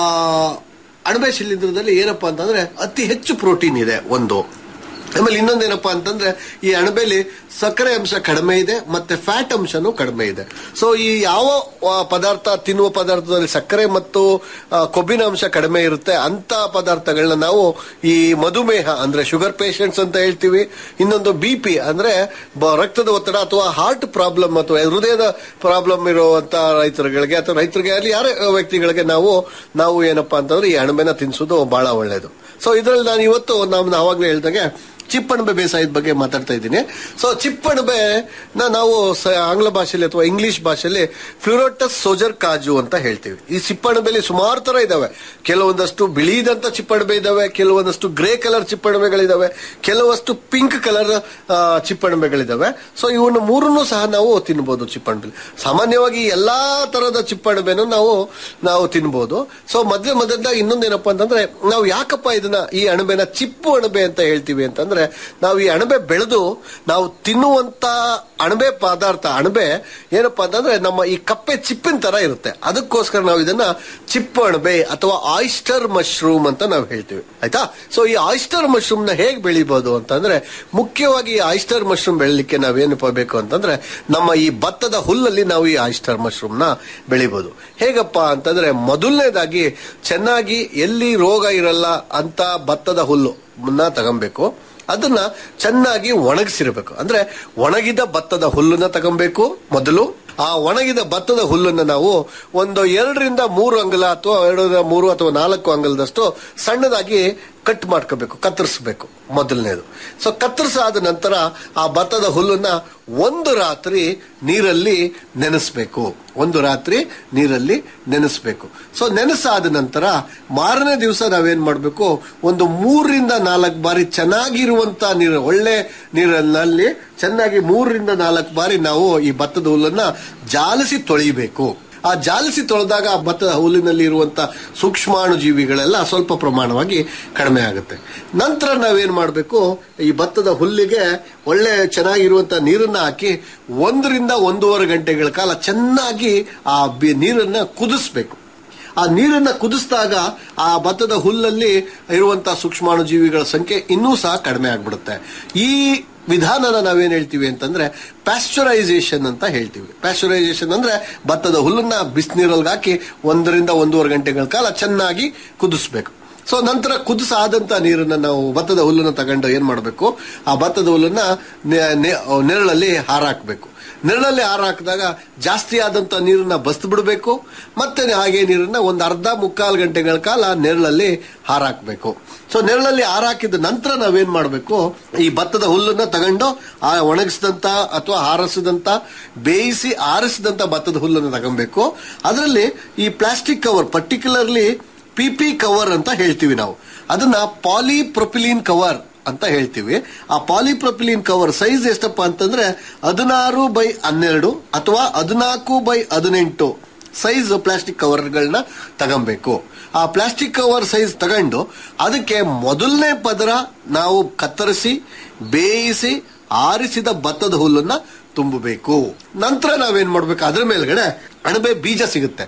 [SPEAKER 15] ಅಣಬೆ ಶಿಲೀಂಧ್ರದಲ್ಲಿ ಏನಪ್ಪಾ ಅಂತಂದ್ರೆ ಅತಿ ಹೆಚ್ಚು ಪ್ರೋಟೀನ್ ಇದೆ ಒಂದು ಆಮೇಲೆ ಇನ್ನೊಂದೇನಪ್ಪಾ ಅಂತಂದ್ರೆ ಈ ಅಣಬೆಲಿ ಸಕ್ಕರೆ ಅಂಶ ಕಡಿಮೆ ಇದೆ ಮತ್ತೆ ಫ್ಯಾಟ್ ಅಂಶನೂ ಕಡಿಮೆ ಇದೆ ಸೊ ಈ ಯಾವ ಆ, ಪದಾರ್ಥ ತಿನ್ನುವ ಪದಾರ್ಥದಲ್ಲಿ ಸಕ್ಕರೆ ಮತ್ತು ಆ, ಕೊಬ್ಬಿನ ಅಂಶ ಕಡಿಮೆ ಇರುತ್ತೆ ಅಂತ ಪದಾರ್ಥಗಳನ್ನ ನಾವು ಈ ಮಧುಮೇಹ ಅಂದ್ರೆ ಶುಗರ್ ಪೇಷಂಟ್ಸ್ ಅಂತ ಹೇಳ್ತೀವಿ ಇನ್ನೊಂದು ಬಿ ಪಿ ಅಂದ್ರೆ ಬ- ರಕ್ತದ ಒತ್ತಡ ಅಥವಾ ಹಾರ್ಟ್ ಪ್ರಾಬ್ಲಮ್ ಅಥವಾ ಹೃದಯದ ಪ್ರಾಬ್ಲಮ್ ಇರುವಂತ ರೈತರುಗಳಿಗೆ ಅಥವಾ ರೈತರಿಗೆ ಅಲ್ಲಿ ಯಾರೇ ವ್ಯಕ್ತಿಗಳಿಗೆ ನಾವು ನಾವು ಏನಪ್ಪಾ ಅಂತಂದ್ರೆ ಈ ಅಣಬೆನ ತಿನ್ಸೋದು ಬಹಳ ಒಳ್ಳೆಯದು ಸೊ ಇದರಲ್ಲಿ ನಾನು ಇವತ್ತು ನಾವು ಆವಾಗಲೇ ಹೇಳ್ದಾಗೆ ಚಿಪ್ಪಣಬೆ ಬೇಸಾಯದ ಬಗ್ಗೆ ಮಾತಾಡ್ತಾ ಇದ್ದೀನಿ ಸೊ ಚಿಪ್ಪಣಬೆ ನಾವು ಸ- ಆಂಗ್ಲ ಭಾಷೆಯಲ್ಲಿ ಅಥವಾ ಇಂಗ್ಲಿಷ್ ಭಾಷೆಯಲ್ಲಿ ಫ್ಲೂರೋಟಸ್ ಸೋಜರ್ ಕಾಜು ಅಂತ ಹೇಳ್ತೀವಿ ಈ ಚಿಪ್ಪಣಬೆಲಿ ಸುಮಾರು ತರ ಇದಾವೆ ಕೆಲವೊಂದಷ್ಟು ಬಿಳಿದಂತ ಚಿಪ್ಪಣಬೆ ಇದಾವೆ ಕೆಲವೊಂದಷ್ಟು ಗ್ರೇ ಕಲರ್ ಚಿಪ್ಪಣಬೆಗಳಿದಾವೆ ಕೆಲವಷ್ಟು ಪಿಂಕ್ ಕಲರ್ ಚಿಪ್ಪಣಬೆಗಳಿದಾವೆ ಸೊ ಇವನ್ನ ಮೂರನ್ನು ಸಹ ನಾವು ತಿನ್ಬಹುದು ಚಿಪ್ಪಣಬೆ ಸಾಮಾನ್ಯವಾಗಿ ಎಲ್ಲಾ ತರದ ಚಿಪ್ಪಣಬೆನು ನಾವು ನಾವು ತಿನ್ಬಹುದು ಸೊ ಮಧ್ಯ ಮಧ್ಯದಾಗ ಇನ್ನೊಂದೇನಪ್ಪಾ ಅಂತಂದ್ರೆ ನಾವು ಯಾಕಪ್ಪ ಇದನ್ನ ಈ ಅಣಬೆನ ಚಿಪ್ಪು ಅಣಬೆ ಅಂತ ಹೇಳ್ತೀವಿ ಅಂತಂದ್ರೆ ನಾವು ಈ ಅಣಬೆ ಬೆಳೆದು ನಾವು ತಿನ್ನುವಂತ ಅಣಬೆ ಪದಾರ್ಥ ಅಣಬೆ ಏನಪ್ಪಾ ಅಂತಂದ್ರೆ ನಮ್ಮ ಈ ಕಪ್ಪೆ ಚಿಪ್ಪಿನ ತರ ಇರುತ್ತೆ ಅದಕ್ಕೋಸ್ಕರ ನಾವು ಇದನ್ನ ಚಿಪ್ಪು ಅಣಬೆ ಅಥವಾ ಆಯಿಸ್ಟರ್ ಮಶ್ರೂಮ್ ಅಂತ ನಾವು ಹೇಳ್ತೀವಿ ಆಯ್ತಾ ಸೊ ಈ ಆಯಿಸ್ಟರ್ ಮಶ್ರೂಮ್ ನ ಹೇಗೆ ಬೆಳಿಬಹುದು ಅಂತಂದ್ರೆ ಮುಖ್ಯವಾಗಿ ಈ ಆಯಿಸ್ಟರ್ ಮಶ್ರೂಮ್ ಬೆಳಿಲಿಕ್ಕೆ ನಾವೇನಪ್ಪ ಬೇಕು ಅಂತಂದ್ರೆ ನಮ್ಮ ಈ ಭತ್ತದ ಹುಲ್ಲಲ್ಲಿ ನಾವು ಈ ಆಯಿಸ್ಟರ್ ಮಶ್ರೂಮ್ ನ ಬೆಳಿಬಹುದು ಹೇಗಪ್ಪ ಅಂತಂದ್ರೆ ಮೊದಲನೇದಾಗಿ ಚೆನ್ನಾಗಿ ಎಲ್ಲಿ ರೋಗ ಇರಲ್ಲ ಅಂತ ಭತ್ತದ ಹುಲ್ಲು ಮುನ್ನ ತಗೊಬೇಕು ಅದನ್ನ ಚೆನ್ನಾಗಿ ಒಣಗಿಸಿರಬೇಕು ಅಂದ್ರೆ ಒಣಗಿದ ಭತ್ತದ ಹುಲ್ಲನ್ನ ತಗೊಬೇಕು ಮೊದಲು ಆ ಒಣಗಿದ ಭತ್ತದ ಹುಲ್ಲನ್ನ ನಾವು ಒಂದು ಎರಡರಿಂದ ಮೂರು ಅಂಗಲ ಅಥವಾ ಎರಡರಿಂದ ಮೂರು ಅಥವಾ ನಾಲ್ಕು ಅಂಗಲದಷ್ಟು ಸಣ್ಣದಾಗಿ ಕಟ್ ಮಾಡ್ಕೋಬೇಕು ಕತ್ತರಿಸಬೇಕು ಮೊದಲನೇದು ಸೊ ಕತ್ತರಿಸಾದ ನಂತರ ಆ ಭತ್ತದ ಹುಲ್ಲನ್ನ ಒಂದು ರಾತ್ರಿ ನೀರಲ್ಲಿ ನೆನೆಸ್ಬೇಕು ಒಂದು ರಾತ್ರಿ ನೀರಲ್ಲಿ ನೆನೆಸ್ಬೇಕು ಸೊ ನೆನೆಸಾದ ನಂತರ ಮಾರನೇ ದಿವಸ ನಾವೇನ್ ಮಾಡಬೇಕು ಒಂದು ಮೂರರಿಂದ ನಾಲ್ಕು ಬಾರಿ ಚೆನ್ನಾಗಿರುವಂತ ನೀರು ಒಳ್ಳೆ ನೀರಿನಲ್ಲಿ ಚೆನ್ನಾಗಿ ಮೂರರಿಂದ ನಾಲ್ಕು ಬಾರಿ ನಾವು ಈ ಭತ್ತದ ಹುಲ್ಲನ್ನ ಜಾಲಿಸಿ ತೊಳಿಬೇಕು ಆ ಜಾಲಿಸಿ ತೊಳೆದಾಗ ಆ ಭತ್ತದ ಹುಲ್ಲಿನಲ್ಲಿ ಇರುವಂತ ಸೂಕ್ಷ್ಮಾಣು ಜೀವಿಗಳೆಲ್ಲ ಸ್ವಲ್ಪ ಪ್ರಮಾಣವಾಗಿ ಕಡಿಮೆ ಆಗುತ್ತೆ ನಂತರ ನಾವೇನ್ ಮಾಡಬೇಕು ಈ ಭತ್ತದ ಹುಲ್ಲಿಗೆ ಒಳ್ಳೆ ಚೆನ್ನಾಗಿರುವಂತ ನೀರನ್ನ ಹಾಕಿ ಒಂದರಿಂದ ಒಂದೂವರೆ ಗಂಟೆಗಳ ಕಾಲ ಚೆನ್ನಾಗಿ ಆ ಬಿ- ನೀರನ್ನ ಕುದಿಸ್ಬೇಕು ಆ ನೀರನ್ನ ಕುದಿಸಿದಾಗ ಆ ಭತ್ತದ ಹುಲ್ಲಲ್ಲಿ ಇರುವಂತಹ ಸೂಕ್ಷ್ಮಾಣು ಜೀವಿಗಳ ಸಂಖ್ಯೆ ಇನ್ನೂ ಸಹ ಕಡಿಮೆ ಆಗ್ಬಿಡುತ್ತೆ ಈ ವಿಧಾನನ ನಾವೇನ್ ಹೇಳ್ತೀವಿ ಅಂತಂದ್ರೆ ಪ್ಯಾಸ್ಚರೈಸೇಷನ್ ಅಂತ ಹೇಳ್ತೀವಿ ಪ್ಯಾಸ್ಚರೈಸೇಷನ್ ಅಂದ್ರೆ ಭತ್ತದ ಹುಲ್ಲನ್ನ ಬಿಸಿನೀರಲ್ಲಿ ಹಾಕಿ ಒಂದರಿಂದ ಒಂದೂವರೆ ಗಂಟೆಗಳ ಕಾಲ ಚೆನ್ನಾಗಿ ಕುದಿಸ್ಬೇಕು ಸೊ ನಂತರ ಕುದಿಸಾದಂತ ನೀರನ್ನ ನಾವು ಭತ್ತದ ಹುಲ್ಲನ್ನ ತಗೊಂಡು ಏನ್ ಮಾಡಬೇಕು ಆ ಭತ್ತದ ಹುಲ್ಲನ್ನ ನೆ- ನೆ- ನೆರಳಲ್ಲಿ ಹಾರಾಕ್ಬೇಕು ನೆರಳಲ್ಲಿ ಹಾರ ಹಾಕಿದಾಗ ಜಾಸ್ತಿ ಆದಂತ ನೀರನ್ನ ಬಸ್ತು ಬಿಡಬೇಕು ಮತ್ತೆ ಹಾಗೆ ನೀರನ್ನ ಒಂದು ಅರ್ಧ ಮುಕ್ಕಾಲು ಗಂಟೆಗಳ ಕಾಲ ನೆರಳಲ್ಲಿ ಹಾರಾಕ್ಬೇಕು ಸೊ ನೆರಳಲ್ಲಿ ಹಾರಾಕಿದ ನಂತರ ನಾವೇನ್ ಮಾಡಬೇಕು ಈ ಭತ್ತದ ಹುಲ್ಲನ್ನ ತಗೊಂಡು ಆ ಒಣಗಿಸಿದಂತ ಅಥವಾ ಹಾರಿಸಿದಂತ ಬೇಯಿಸಿ ಆರಿಸಿದಂತ ಭತ್ತದ ಹುಲ್ಲನ್ನು ತಗೊಬೇಕು ಅದರಲ್ಲಿ ಈ plastic cover particularly P P cover ಅಂತ ಹೇಳ್ತೀವಿ ನಾವು ಅದನ್ನ ಪಾಲಿಪ್ರೊಪಿಲಿನ್ ಕವರ್ ಅಂತ ಹೇಳ್ತೀವಿ ಆ ಪಾಲಿಪ್ರೊಪಿಲಿನ್ ಕವರ್ ಸೈಜ್ ಎಷ್ಟಪ್ಪ ಅಂತಂದ್ರೆ ಹದಿನಾರು ಬೈ ಹನ್ನೆರಡು ಅಥವಾ ಹದಿನಾಲ್ಕು ಬೈ ಹದಿನೆಂಟು ಸೈಜ್ ಪ್ಲಾಸ್ಟಿಕ್ ಕವರ್ಗಳನ್ನ ತಗೊಬೇಕು ಆ ಪ್ಲಾಸ್ಟಿಕ್ ಕವರ್ ಸೈಜ್ ತಗೊಂಡು ಅದಕ್ಕೆ ಮೊದಲನೇ ಪದರ ನಾವು ಕತ್ತರಿಸಿ ಬೇಯಿಸಿ ಆರಿಸಿದ ಭತ್ತದ ಹುಲ್ಲನ್ನ ತುಂಬಬೇಕು ನಂತರ ನಾವೇನ್ ಮಾಡ್ಬೇಕು ಅದ್ರ ಮೇಲ್ಗಡೆ ಅಣಬೆ ಬೀಜ ಸಿಗುತ್ತೆ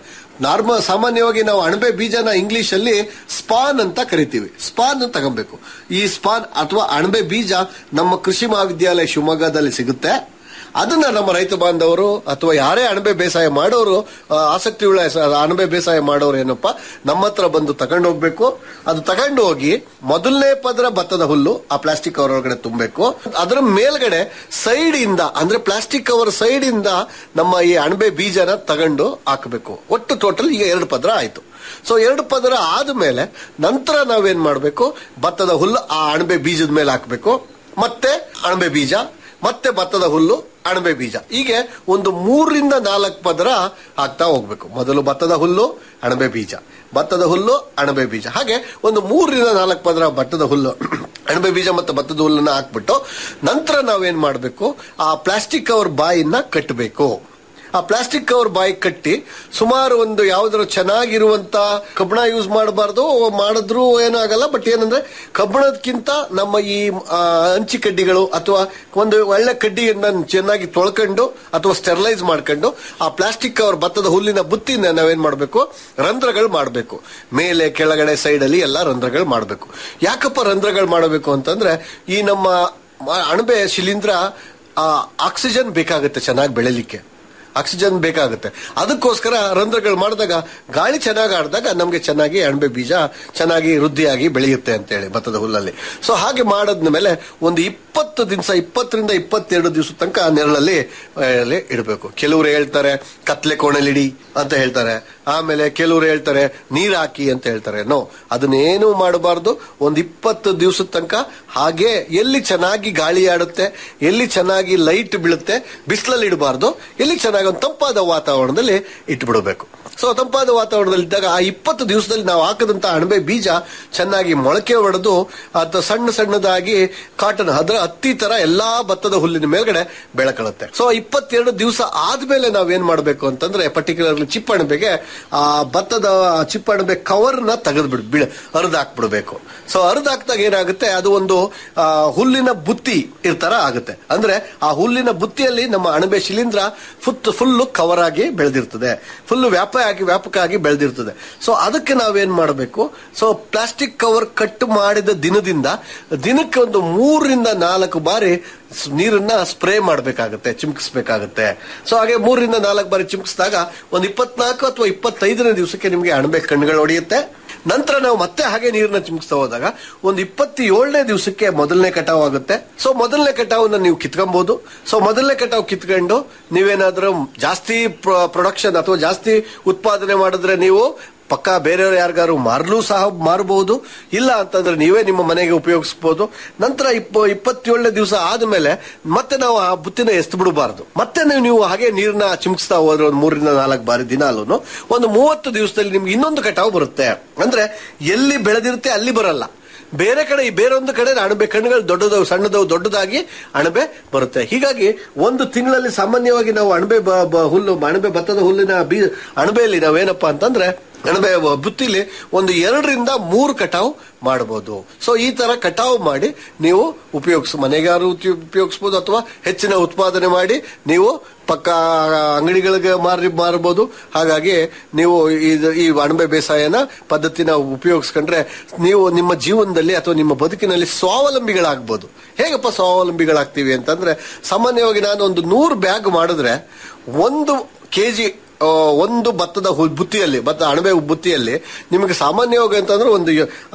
[SPEAKER 15] ನಾರ್ಮಲ್ ಸಾಮಾನ್ಯವಾಗಿ ನಾವು ಅಣಬೆ ಬೀಜನ ಇಂಗ್ಲಿಷ್ ಅಲ್ಲಿ ಸ್ಪಾನ್ ಅಂತ ಕರಿತೀವಿ ಸ್ಪಾನ್ ತಗೊಬೇಕು ಈ ಸ್ಪಾನ್ ಅಥವಾ ಅಣಬೆ ಬೀಜ ನಮ್ಮ ಕೃಷಿ ಮಹಾವಿದ್ಯಾಲಯ ಶಿವಮೊಗ್ಗದಲ್ಲಿ ಸಿಗುತ್ತೆ ಅದನ್ನ ನಮ್ಮ ರೈತ ಬಾಂಧವರು ಅಥವಾ ಯಾರೇ ಅಣಬೆ ಬೇಸಾಯ ಮಾಡೋರು ಆ, ಆಸಕ್ತಿ ಉಳ್ಳ ಸ- ಅಣಬೆ ಬೇಸಾಯ ಮಾಡೋರು ಏನಪ್ಪ ನಮ್ಮ ಹತ್ರ ಬಂದು ತಗೊಂಡು ಹೋಗ್ಬೇಕು ಅದು ತಗೊಂಡು ಹೋಗಿ ಮೊದಲನೇ ಪದರ ಭತ್ತದ ಹುಲ್ಲು ಆ ಪ್ಲಾಸ್ಟಿಕ್ ಕವರ್ ಒಳಗಡೆ ತುಂಬಬೇಕು ಅದರ ಮೇಲ್ಗಡೆ ಸೈಡ್ ಇಂದ ಅಂದ್ರೆ ಪ್ಲಾಸ್ಟಿಕ್ ಕವರ್ ಸೈಡ್ ಇಂದ ನಮ್ಮ ಈ ಅಣಬೆ ಬೀಜನ ತಗೊಂಡು ಹಾಕಬೇಕು ಒಟ್ಟು ಟೋಟಲ್ ಈಗ ಎರಡು ಪದರ ಆಯ್ತು ಸೊ ಎರಡು ಪದರ ಆದ್ಮೇಲೆ ನಂತರ ನಾವೇನ್ ಮಾಡ್ಬೇಕು ಭತ್ತದ ಹುಲ್ಲು ಆ ಅಣಬೆ ಬೀಜದ ಮೇಲೆ ಹಾಕ್ಬೇಕು ಮತ್ತೆ ಅಣಬೆ ಬೀಜ ಮತ್ತೆ ಭತ್ತದ ಹುಲ್ಲು ಅಣಬೆ ಬೀಜ ಹೀಗೆ ಒಂದು ಮೂರರಿಂದ ನಾಲ್ಕು ಪದರ ಹಾಕ್ತಾ ಹೋಗ್ಬೇಕು ಮೊದಲು ಭತ್ತದ ಹುಲ್ಲು ಅಣಬೆ ಬೀಜ ಭತ್ತದ ಹುಲ್ಲು ಅಣಬೆ ಬೀಜ ಹಾಗೆ ಒಂದು ಮೂರರಿಂದ ನಾಲ್ಕು ಪದರ ಭತ್ತದ ಹುಲ್ಲು ಅಣಬೆ ಬೀಜ ಮತ್ತು ಭತ್ತದ ಹುಲ್ಲನ್ನ ಹಾಕ್ಬಿಟ್ಟು ನಂತರ ನಾವೇನ್ ಮಾಡಬೇಕು ಆ ಪ್ಲಾಸ್ಟಿಕ್ ಕವರ್ ಬಾಯಿನ ಕಟ್ಟಬೇಕು ಆ ಪ್ಲಾಸ್ಟಿಕ್ ಕವರ್ ಬಾಯಿ ಕಟ್ಟಿ ಸುಮಾರು ಒಂದು ಯಾವ್ದಾದ್ರು ಚೆನ್ನಾಗಿರುವಂತ ಕಬ್ಬಣ ಯೂಸ್ ಮಾಡಬಾರ್ದು ಮಾಡಿದ್ರು ಏನಾಗಲ್ಲ ಬಟ್ ಏನಂದ್ರೆ ಕಬ್ಬಣದಕ್ಕಿಂತ ನಮ್ಮ ಈ ಆ, ಹಂಚಿ ಕಡ್ಡಿಗಳು ಅಥವಾ ಒಂದು ಒಳ್ಳೆ ಕಡ್ಡಿಯನ್ನ ಚೆನ್ನಾಗಿ ತೊಳ್ಕೊಂಡು ಅಥವಾ ಸ್ಟೆರಿಲೈಸ್ ಮಾಡ್ಕೊಂಡು ಆ ಪ್ಲಾಸ್ಟಿಕ್ ಕವರ್ ಭತ್ತದ ಹುಲ್ಲಿನ ಬುತ್ತಿನ ನಾವೇನ್ ಮಾಡಬೇಕು ರಂಧ್ರಗಳು ಮಾಡಬೇಕು ಮೇಲೆ ಕೆಳಗಡೆ ಸೈಡ್ ಅಲ್ಲಿ ಎಲ್ಲ ರಂಧ್ರಗಳು ಮಾಡಬೇಕು ಯಾಕಪ್ಪ ರಂಧ್ರಗಳು ಮಾಡಬೇಕು ಅಂತಂದ್ರೆ ಈ ನಮ್ಮ ಮ- ಅಣಬೆ ಶಿಲೀಂಧ್ರ ಆ, ಆಕ್ಸಿಜನ್ ಬೇಕಾಗುತ್ತೆ ಚೆನ್ನಾಗಿ ಬೆಳೆಲಿಕ್ಕೆ ಆಕ್ಸಿಜನ್ ಬೇಕಾಗುತ್ತೆ ಅದಕ್ಕೋಸ್ಕರ ರಂಧ್ರಗಳು ಮಾಡಿದಾಗ ಗಾಳಿ ಚೆನ್ನಾಗಿ ಆಡಿದಾಗ ನಮಗೆ ಚೆನ್ನಾಗಿ ಅಣಬೆ ಬೀಜ ಚೆನ್ನಾಗಿ ವೃದ್ಧಿಯಾಗಿ ಬೆಳೆಯುತ್ತೆ ಅಂತ ಹೇಳಿ ಭತ್ತದ ಹುಲ್ಲಲ್ಲಿ ಸೊ ಹಾಗೆ ಮಾಡದ್ನ ಮೇಲೆ ಒಂದು ಇಪ್ಪತ್ತು ದಿವಸ ಇಪ್ಪತ್ತರಿಂದ ಇಪ್ಪತ್ತೆರಡು ದಿವಸ ತನಕ ನೆರಳಲ್ಲಿ ಆ, ಅಲ್ಲಿ ಇಡಬೇಕು ಕೆಲವರು ಹೇಳ್ತಾರೆ ಕತ್ಲೆ ಕೋಣೆಲಿಡಿ ಅಂತ ಹೇಳ್ತಾರೆ ಆಮೇಲೆ ಕೆಲವರು ಹೇಳ್ತಾರೆ ನೀರ್ ಹಾಕಿ ಅಂತ ಹೇಳ್ತಾರೆ ನೋ ಅದನ್ನೇನು ಮಾಡಬಾರ್ದು ಒಂದು ಇಪ್ಪತ್ತು ದಿವಸದ ತನಕ ಹಾಗೆ ಎಲ್ಲಿ ಚೆನ್ನಾಗಿ ಗಾಳಿ ಆಡುತ್ತೆ ಎಲ್ಲಿ ಚೆನ್ನಾಗಿ ಲೈಟ್ ಬೀಳುತ್ತೆ ಬಿಸಿಲಲ್ಲಿ ಇಡಬಾರ್ದು ಎಲ್ಲಿ ಚೆನ್ನಾಗಿ ಒಂದು ತಂಪಾದ ವಾತಾವರಣದಲ್ಲಿ ಇಟ್ಬಿಡಬೇಕು ಸೊ ತಂಪಾದ ವಾತಾವರಣದಲ್ಲಿ ಇದ್ದಾಗ ಆ ಇಪ್ಪತ್ತು ದಿವಸದಲ್ಲಿ ನಾವು ಹಾಕದಂತ ಅಣಬೆ ಬೀಜ ಚೆನ್ನಾಗಿ ಮೊಳಕೆ ಹೊಡೆದು ಅದು ಸಣ್ಣ ಸಣ್ಣದಾಗಿ ಕಾಟನ್ ಅದರ ಹತ್ತಿ ತರ ಎಲ್ಲಾ ಭತ್ತದ ಹುಲ್ಲಿನ ಮೇಲ್ಗಡೆ ಬೆಳಕಳುತ್ತೆ ಸೊ ಇಪ್ಪತ್ತೆರಡು ದಿವಸ ಆದ್ಮೇಲೆ ನಾವೇನ್ ಮಾಡಬೇಕು ಅಂತಂದ್ರೆ ಪರ್ಟಿಕ್ಯುಲರ್ಲಿ ಚಿಪ್ಪಣಬೆಗೆ ಆ ಭತ್ತದ ಚಿಪ್ಪಣಬೆ ಕವರ್ ನ ತೆಗೆದು ಬಿಡ್ ಬಿಡ ಅರ್ಧ ಹಾಕ್ಬಿಡ್ಬೇಕು ಸೊ ಅರ್ಧ ಹಾಕ್ದಾಗ ಏನಾಗುತ್ತೆ ಅದು ಒಂದು ಆ, ಹುಲ್ಲಿನ ಬುತ್ತಿ ಇರ್ತರ ಆಗುತ್ತೆ ಅಂದ್ರೆ ಆ ಹುಲ್ಲಿನ ಬುತ್ತಿಯಲ್ಲಿ ನಮ್ಮ ಅಣಬೆ ಶಿಲೀಂಧ್ರ ಫುತ್ ಫುಲ್ಲು ಕವರ್ ಆಗಿ ಬೆಳೆದಿರ್ತದೆ ಫುಲ್ ವ್ಯಾಪ ಆಗಿ ವ್ಯಾಪಕ ಆಗಿ ಬೆಳೆದಿರ್ತದೆ ಸೊ ಅದಕ್ಕೆ ನಾವೇನ್ ಮಾಡಬೇಕು ಸೊ ಪ್ಲಾಸ್ಟಿಕ್ ಕವರ್ ಕಟ್ ಮಾಡಿದ ದಿನದಿಂದ ದಿನಕ್ಕೆ ಒಂದು ಮೂರರಿಂದ ನಾಲ್ಕು ಬಾರಿ ಸ್- ನೀರನ್ನ ಸ್ಪ್ರೇ ಮಾಡಬೇಕಾಗುತ್ತೆ ಚಿಮ್ಕಿಸ್ಬೇಕಾಗುತ್ತೆ ಸೊ ಹಾಗೆ ಮೂರರಿಂದ ನಾಲ್ಕು ಬಾರಿ ಚಿಮ್ಕಿಸಿದಾಗ ಒಂದು ಇಪ್ಪತ್ನಾಲ್ಕು ಅಥವಾ ಇಪ್ಪತ್ತೈದನೇ ದಿವಸಕ್ಕೆ ನಿಮಗೆ ಅಣಬೆ ಕಣ್ಣುಗಳು ಹೊಡೆಯುತ್ತೆ ನಂತರ ನಾವು ಮತ್ತೆ ಹಾಗೆ ನೀರನ್ನ ಚಿಮ್ಕಿಸ್ತಾ ಹೋದಾಗ ಒಂದು ಇಪ್ಪತ್ತೇಳನೇ ದಿವಸಕ್ಕೆ ಮೊದಲನೇ ಕಟಾವ್ ಆಗುತ್ತೆ ಸೊ ಮೊದಲನೇ ಕಟಾವನ್ನ ನೀವು ಕಿತ್ಕೊಬಹುದು ಸೊ ಮೊದಲನೇ ಕಟಾವ್ ಕಿತ್ಕೊಂಡು ನೀವೇನಾದ್ರೂ ಜಾಸ್ತಿ ಪ್ರೊಡಕ್ಷನ್ ಅಥವಾ ಜಾಸ್ತಿ ಉತ್ಪಾದನೆ ಮಾಡಿದ್ರೆ ನೀವು ಪಕ್ಕ ಬೇರೆಯವರು ಯಾರಿಗಾರು ಮಾರಲು ಸಹ ಮಾರಬಹುದು ಇಲ್ಲ ಅಂತಂದ್ರೆ ನೀವೇ ನಿಮ್ಮ ಮನೆಗೆ ಉಪಯೋಗಿಸಬಹುದು ನಂತರ ಇಪ್ಪ ಇಪ್ಪತ್ತೇಳನೇ ದಿವಸ ಆದ್ಮೇಲೆ ಮತ್ತೆ ನಾವು ಆ ಬುತ್ತಿನ ಎಸ್ತು ಬಿಡಬಾರ್ದು ಮತ್ತೆ ನೀವು ನೀವು ಹಾಗೆ ನೀರನ್ನ ಚಿಮ್ಕಿಸ್ತಾ ಹೋದ್ರೆ ಒಂದು ಮೂರರಿಂದ ನಾಲ್ಕು ಬಾರಿ ದಿನಾಲೂ ಒಂದು ಮೂವತ್ತು ದಿವಸದಲ್ಲಿ ನಿಮ್ಗೆ ಇನ್ನೊಂದು ಕಟಾವು ಬರುತ್ತೆ ಅಂದ್ರೆ ಎಲ್ಲಿ ಬೆಳೆದಿರುತ್ತೆ ಅಲ್ಲಿ ಬರಲ್ಲ ಬೇರೆ ಕಡೆ ಬೇರೊಂದು ಕಡೆ ಅಣಬೆ ಕಣ್ಣುಗಳು ದೊಡ್ಡದವು ಸಣ್ಣದವು ದೊಡ್ಡದಾಗಿ ಅಣಬೆ ಬರುತ್ತೆ ಹೀಗಾಗಿ ಒಂದು ತಿಂಗಳಲ್ಲಿ ಸಾಮಾನ್ಯವಾಗಿ ನಾವು ಅಣಬೆ ಬ- ಬ- ಹುಲ್ಲು ಅಣಬೆ ಭತ್ತದ ಹುಲ್ಲಿನ ಬೀ ಅಣಬೆಯಲ್ಲಿ ನಾವೇನಪ್ಪಾ ಅಂತಂದ್ರೆ ಅಣಬೆ ಬುತ್ತಿಲಿ ಒಂದು ಎರಡರಿಂದ ಮೂರು ಕಟಾವು ಮಾಡಬಹುದು ಸೊ ಈ ತರ ಕಟಾವು ಮಾಡಿ ನೀವು ಉಪಯೋಗಿಸ್ ಮನೆಗಾರು ಉಪಯೋ- ಉಪಯೋಗಿಸ್ಬೋದು ಅಥವಾ ಹೆಚ್ಚಿನ ಉತ್ಪಾದನೆ ಮಾಡಿ ನೀವು ಪಕ್ಕ ಅಂಗಡಿಗಳಿಗೆ ಮಾರಿ ಮಾರಬಹುದು ಹಾಗಾಗಿ ನೀವು ಇದು- ಈ ಅಣಬೆ ಬೇಸಾಯನ ಪದ್ಧತಿನ ಉಪಯೋಗಿಸ್ಕೊಂಡ್ರೆ ನೀವು ನಿಮ್ಮ ಜೀವನದಲ್ಲಿ ಅಥವಾ ನಿಮ್ಮ ಬದುಕಿನಲ್ಲಿ ಸ್ವಾವಲಂಬಿಗಳಾಗ್ಬೋದು ಹೇಗಪ್ಪ ಸ್ವಾವಲಂಬಿಗಳಾಗ್ತೀವಿ ಅಂತಂದ್ರೆ ಸಾಮಾನ್ಯವಾಗಿ ನಾನು ಒಂದು ನೂರು ಬ್ಯಾಗ್ ಮಾಡಿದ್ರೆ ಒಂದು ಕೆಜಿ ಆ, ಒಂದು ಭತ್ತದ ಹು- ಬುತ್ತಿಯಲ್ಲಿ ಭತ್ತ ಅಣಬೆ ಬುತ್ತಿಯಲ್ಲಿ ನಿಮಗೆ ಸಾಮಾನ್ಯವಾಗಿ ಅಂತಂದ್ರೆ ಒಂದು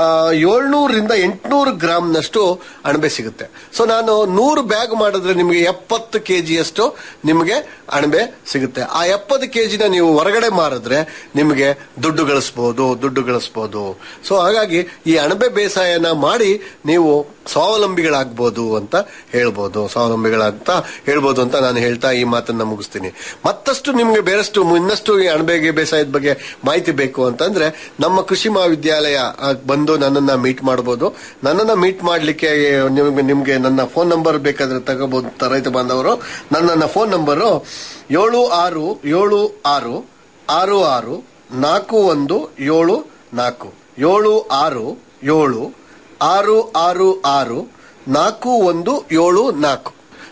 [SPEAKER 15] ಏಳ್ನೂರಿಂದ ಎಂಟುನೂರು ಗ್ರಾಮ್ನಷ್ಟು ಅಣಬೆ ಸಿಗುತ್ತೆ ಸೊ ನಾನು ನೂರು ಬ್ಯಾಗ್ ಮಾಡಿದ್ರೆ ನಿಮಗೆ ಎಪ್ಪತ್ತು ಕೆಜಿಯಷ್ಟು ನಿಮಗೆ ಅಣಬೆ ಸಿಗುತ್ತೆ ಆ ಎಪ್ಪತ್ತು ಕೆಜಿನ ನೀವು ಹೊರಗಡೆ ಮಾರಿದ್ರೆ ನಿಮಗೆ ದುಡ್ಡು ಗಳಿಸ್ಬೋದು ದುಡ್ಡು ಗಳಿಸ್ಬೋದು ಸೊ ಹಾಗಾಗಿ ಈ ಅಣಬೆ ಬೇಸಾಯನ ಮಾಡಿ ನೀವು ಸ್ವಾವಲಂಬಿಗಳಾಗ್ಬೋದು ಅಂತ ಹೇಳ್ಬೋದು ಸ್ವಾವಲಂಬಿಗಳಂತ ಹೇಳ್ಬೋದು ಅಂತ ನಾನು ಹೇಳ್ತಾ ಈ ಮಾತನ್ನ ಮುಗಿಸ್ತೀನಿ ಮತ್ತಷ್ಟು ನಿಮ್ಗೆ ಬೇರೆಷ್ಟು ಇನ್ನಷ್ಟು ಈ ಅಣಬೆಗೆ ಬೇಸಾಯದ ಬಗ್ಗೆ ಮಾಹಿತಿ ಬೇಕು ಅಂತಂದ್ರೆ ನಮ್ಮ ಕೃಷಿ ಮಹಾವಿದ್ಯಾಲಯ ಆ, ಬಂದು ನನ್ನನ್ನ ಮೀಟ್ ಮಾಡಬಹುದು ನನ್ನನ್ನ ಮೀಟ್ ಮಾಡ್ಲಿಕ್ಕೆ ನಿಮ್ಗೆ ನಿಮ್ಗೆ ನನ್ನ ಫೋನ್ ನಂಬರ್ ಬೇಕಾದ್ರೆ ತಗೋಬಹುದು ತ- ರೈತ ಬಾಂಧವರು ನನ್ನ ಫೋನ್ ನಂಬರು ಏಳು ಆರು ಏಳು ಆರು ಆರು ಆರು ನಾಲ್ಕು ಒಂದು ಏಳು ನಾಲ್ಕು ಏಳು ಆರು ಏಳು ಆರು ಆರು ಆರು ನಾಲ್ಕು ಒಂದು ಏಳು ನಾಲ್ಕು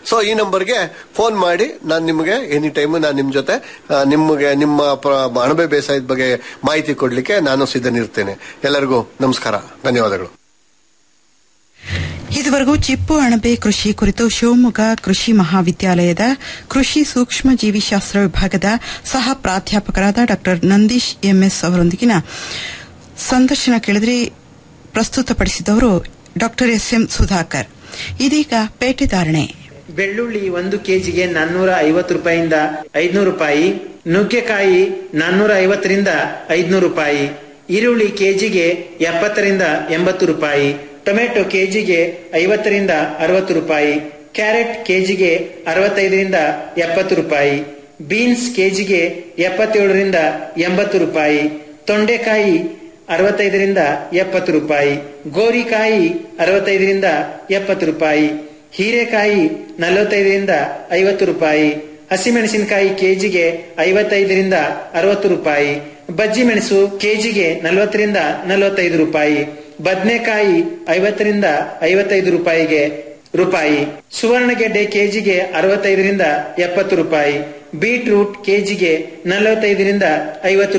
[SPEAKER 15] ಸೊ ಈ ನಂಬರ್ಗೆ ಫೋನ್ ಮಾಡಿ ನಾನು ನಿಮಗೆ ಎನಿ ಟೈಮ್ ನಾನು ನಿಮ್ ಜೊತೆ ಆ, ನಿಮಗೆ ನಿಮ್ಮ ಪ್ರ- ಅಣಬೆ ಬೇಸಾಯದ ಬಗ್ಗೆ ಮಾಹಿತಿ ಕೊಡ್ಲಿಕ್ಕೆ ನಾನು ಸಿದ್ಧನಿರ್ತೇನೆ ಎಲ್ಲರಿಗೂ ನಮಸ್ಕಾರ ಧನ್ಯವಾದಗಳು
[SPEAKER 3] ಇದುವರೆಗೂ ಚಿಪ್ಪು ಅಣಬೆ ಕೃಷಿ ಕುರಿತು ಶಿವಮೊಗ್ಗ ಕೃಷಿ ಮಹಾವಿದ್ಯಾಲಯದ ಕೃಷಿ ಸೂಕ್ಷ್ಮ ಜೀವಿಶಾಸ್ತ್ರ ವಿಭಾಗದ ಸಹ ಪ್ರಾಧ್ಯಾಪಕರಾದ ಡಾ ನಂದೀಶ್ ಎಂಎಸ್ ಅವರೊಂದಿಗಿನ ಸಂದರ್ಶನ ಕೇಳಿದ್ರೆ ಪ್ರಸ್ತುತಪಡಿಸಿದವರು ಡಾ ಎಸ್ ಎಂ ಸುಧಾಕರ್ ಇದೀಗ ಪೇಟೆದಾರಣೆ
[SPEAKER 10] ಬೆಳ್ಳುಳ್ಳಿ ಒಂದು ಕೆಜಿಗೆ ನಾನ್ನೂರ ಐವತ್ತು ರೂಪಾಯಿಯಿಂದ ಐದ್ನೂರು ರೂಪಾಯಿ ನುಗ್ಗೆಕಾಯಿ ನಾನ್ನೂರ ಐವತ್ತರಿಂದ ಐದ್ನೂರು ರೂಪಾಯಿ ಈರುಳ್ಳಿ ಕೆಜಿಗೆ ಎಪ್ಪತ್ತರಿಂದ ಎಂಬತ್ತು ರೂಪಾಯಿ ಟೊಮೆಟೊ ಕೆಜಿಗೆ ಐವತ್ತರಿಂದ ಅರವತ್ತು ರೂಪಾಯಿ ಕ್ಯಾರೆಟ್ ಕೆಜಿಗೆ ಅರವತ್ತೈದರಿಂದ ಎಪ್ಪತ್ತು ರೂಪಾಯಿ ಬೀನ್ಸ್ ಕೆಜಿಗೆ ಎಪ್ಪತ್ತೇಳರಿಂದ ಎಂಬತ್ತು ರೂಪಾಯಿ ತೊಂಡೆಕಾಯಿ ಅರವತ್ತೈದರಿಂದ ಎಪ್ಪತ್ತು ರೂಪಾಯಿ ಗೋರಿಕಾಯಿ ಅರವತ್ತೈದರಿಂದ ಎಪ್ಪತ್ತು ರೂಪಾಯಿ ಹೀರೆಕಾಯಿ ನಲವತ್ತೈದರಿಂದ ಐವತ್ತು ರೂಪಾಯಿ ಹಸಿಮೆಣಸಿನಕಾಯಿ ಕೆಜಿಗೆ ಐವತ್ತೈದರಿಂದ ಅರವತ್ತು ರೂಪಾಯಿ ಬಜ್ಜಿ ಮೆಣಸು ಕೆಜಿಗೆ ನಲವತ್ತರಿಂದ ನಲವತ್ತೈದು ರೂಪಾಯಿ ಬದನೆಕಾಯಿ ಐವತ್ತರಿಂದ ಐವತ್ತೈದು ರೂಪಾಯಿಗೆ ರೂಪಾಯಿ ಸುವರ್ಣಗೆಡ್ಡೆ ಕೆಜಿಗೆ ಅರವತ್ತೈದರಿಂದ ಎಪ್ಪತ್ತು ರೂಪಾಯಿ ಬೀಟ್ರೂಟ್ ಕೆಜಿಗೆ ನಲವತ್ತೈದರಿಂದ ಐವತ್ತು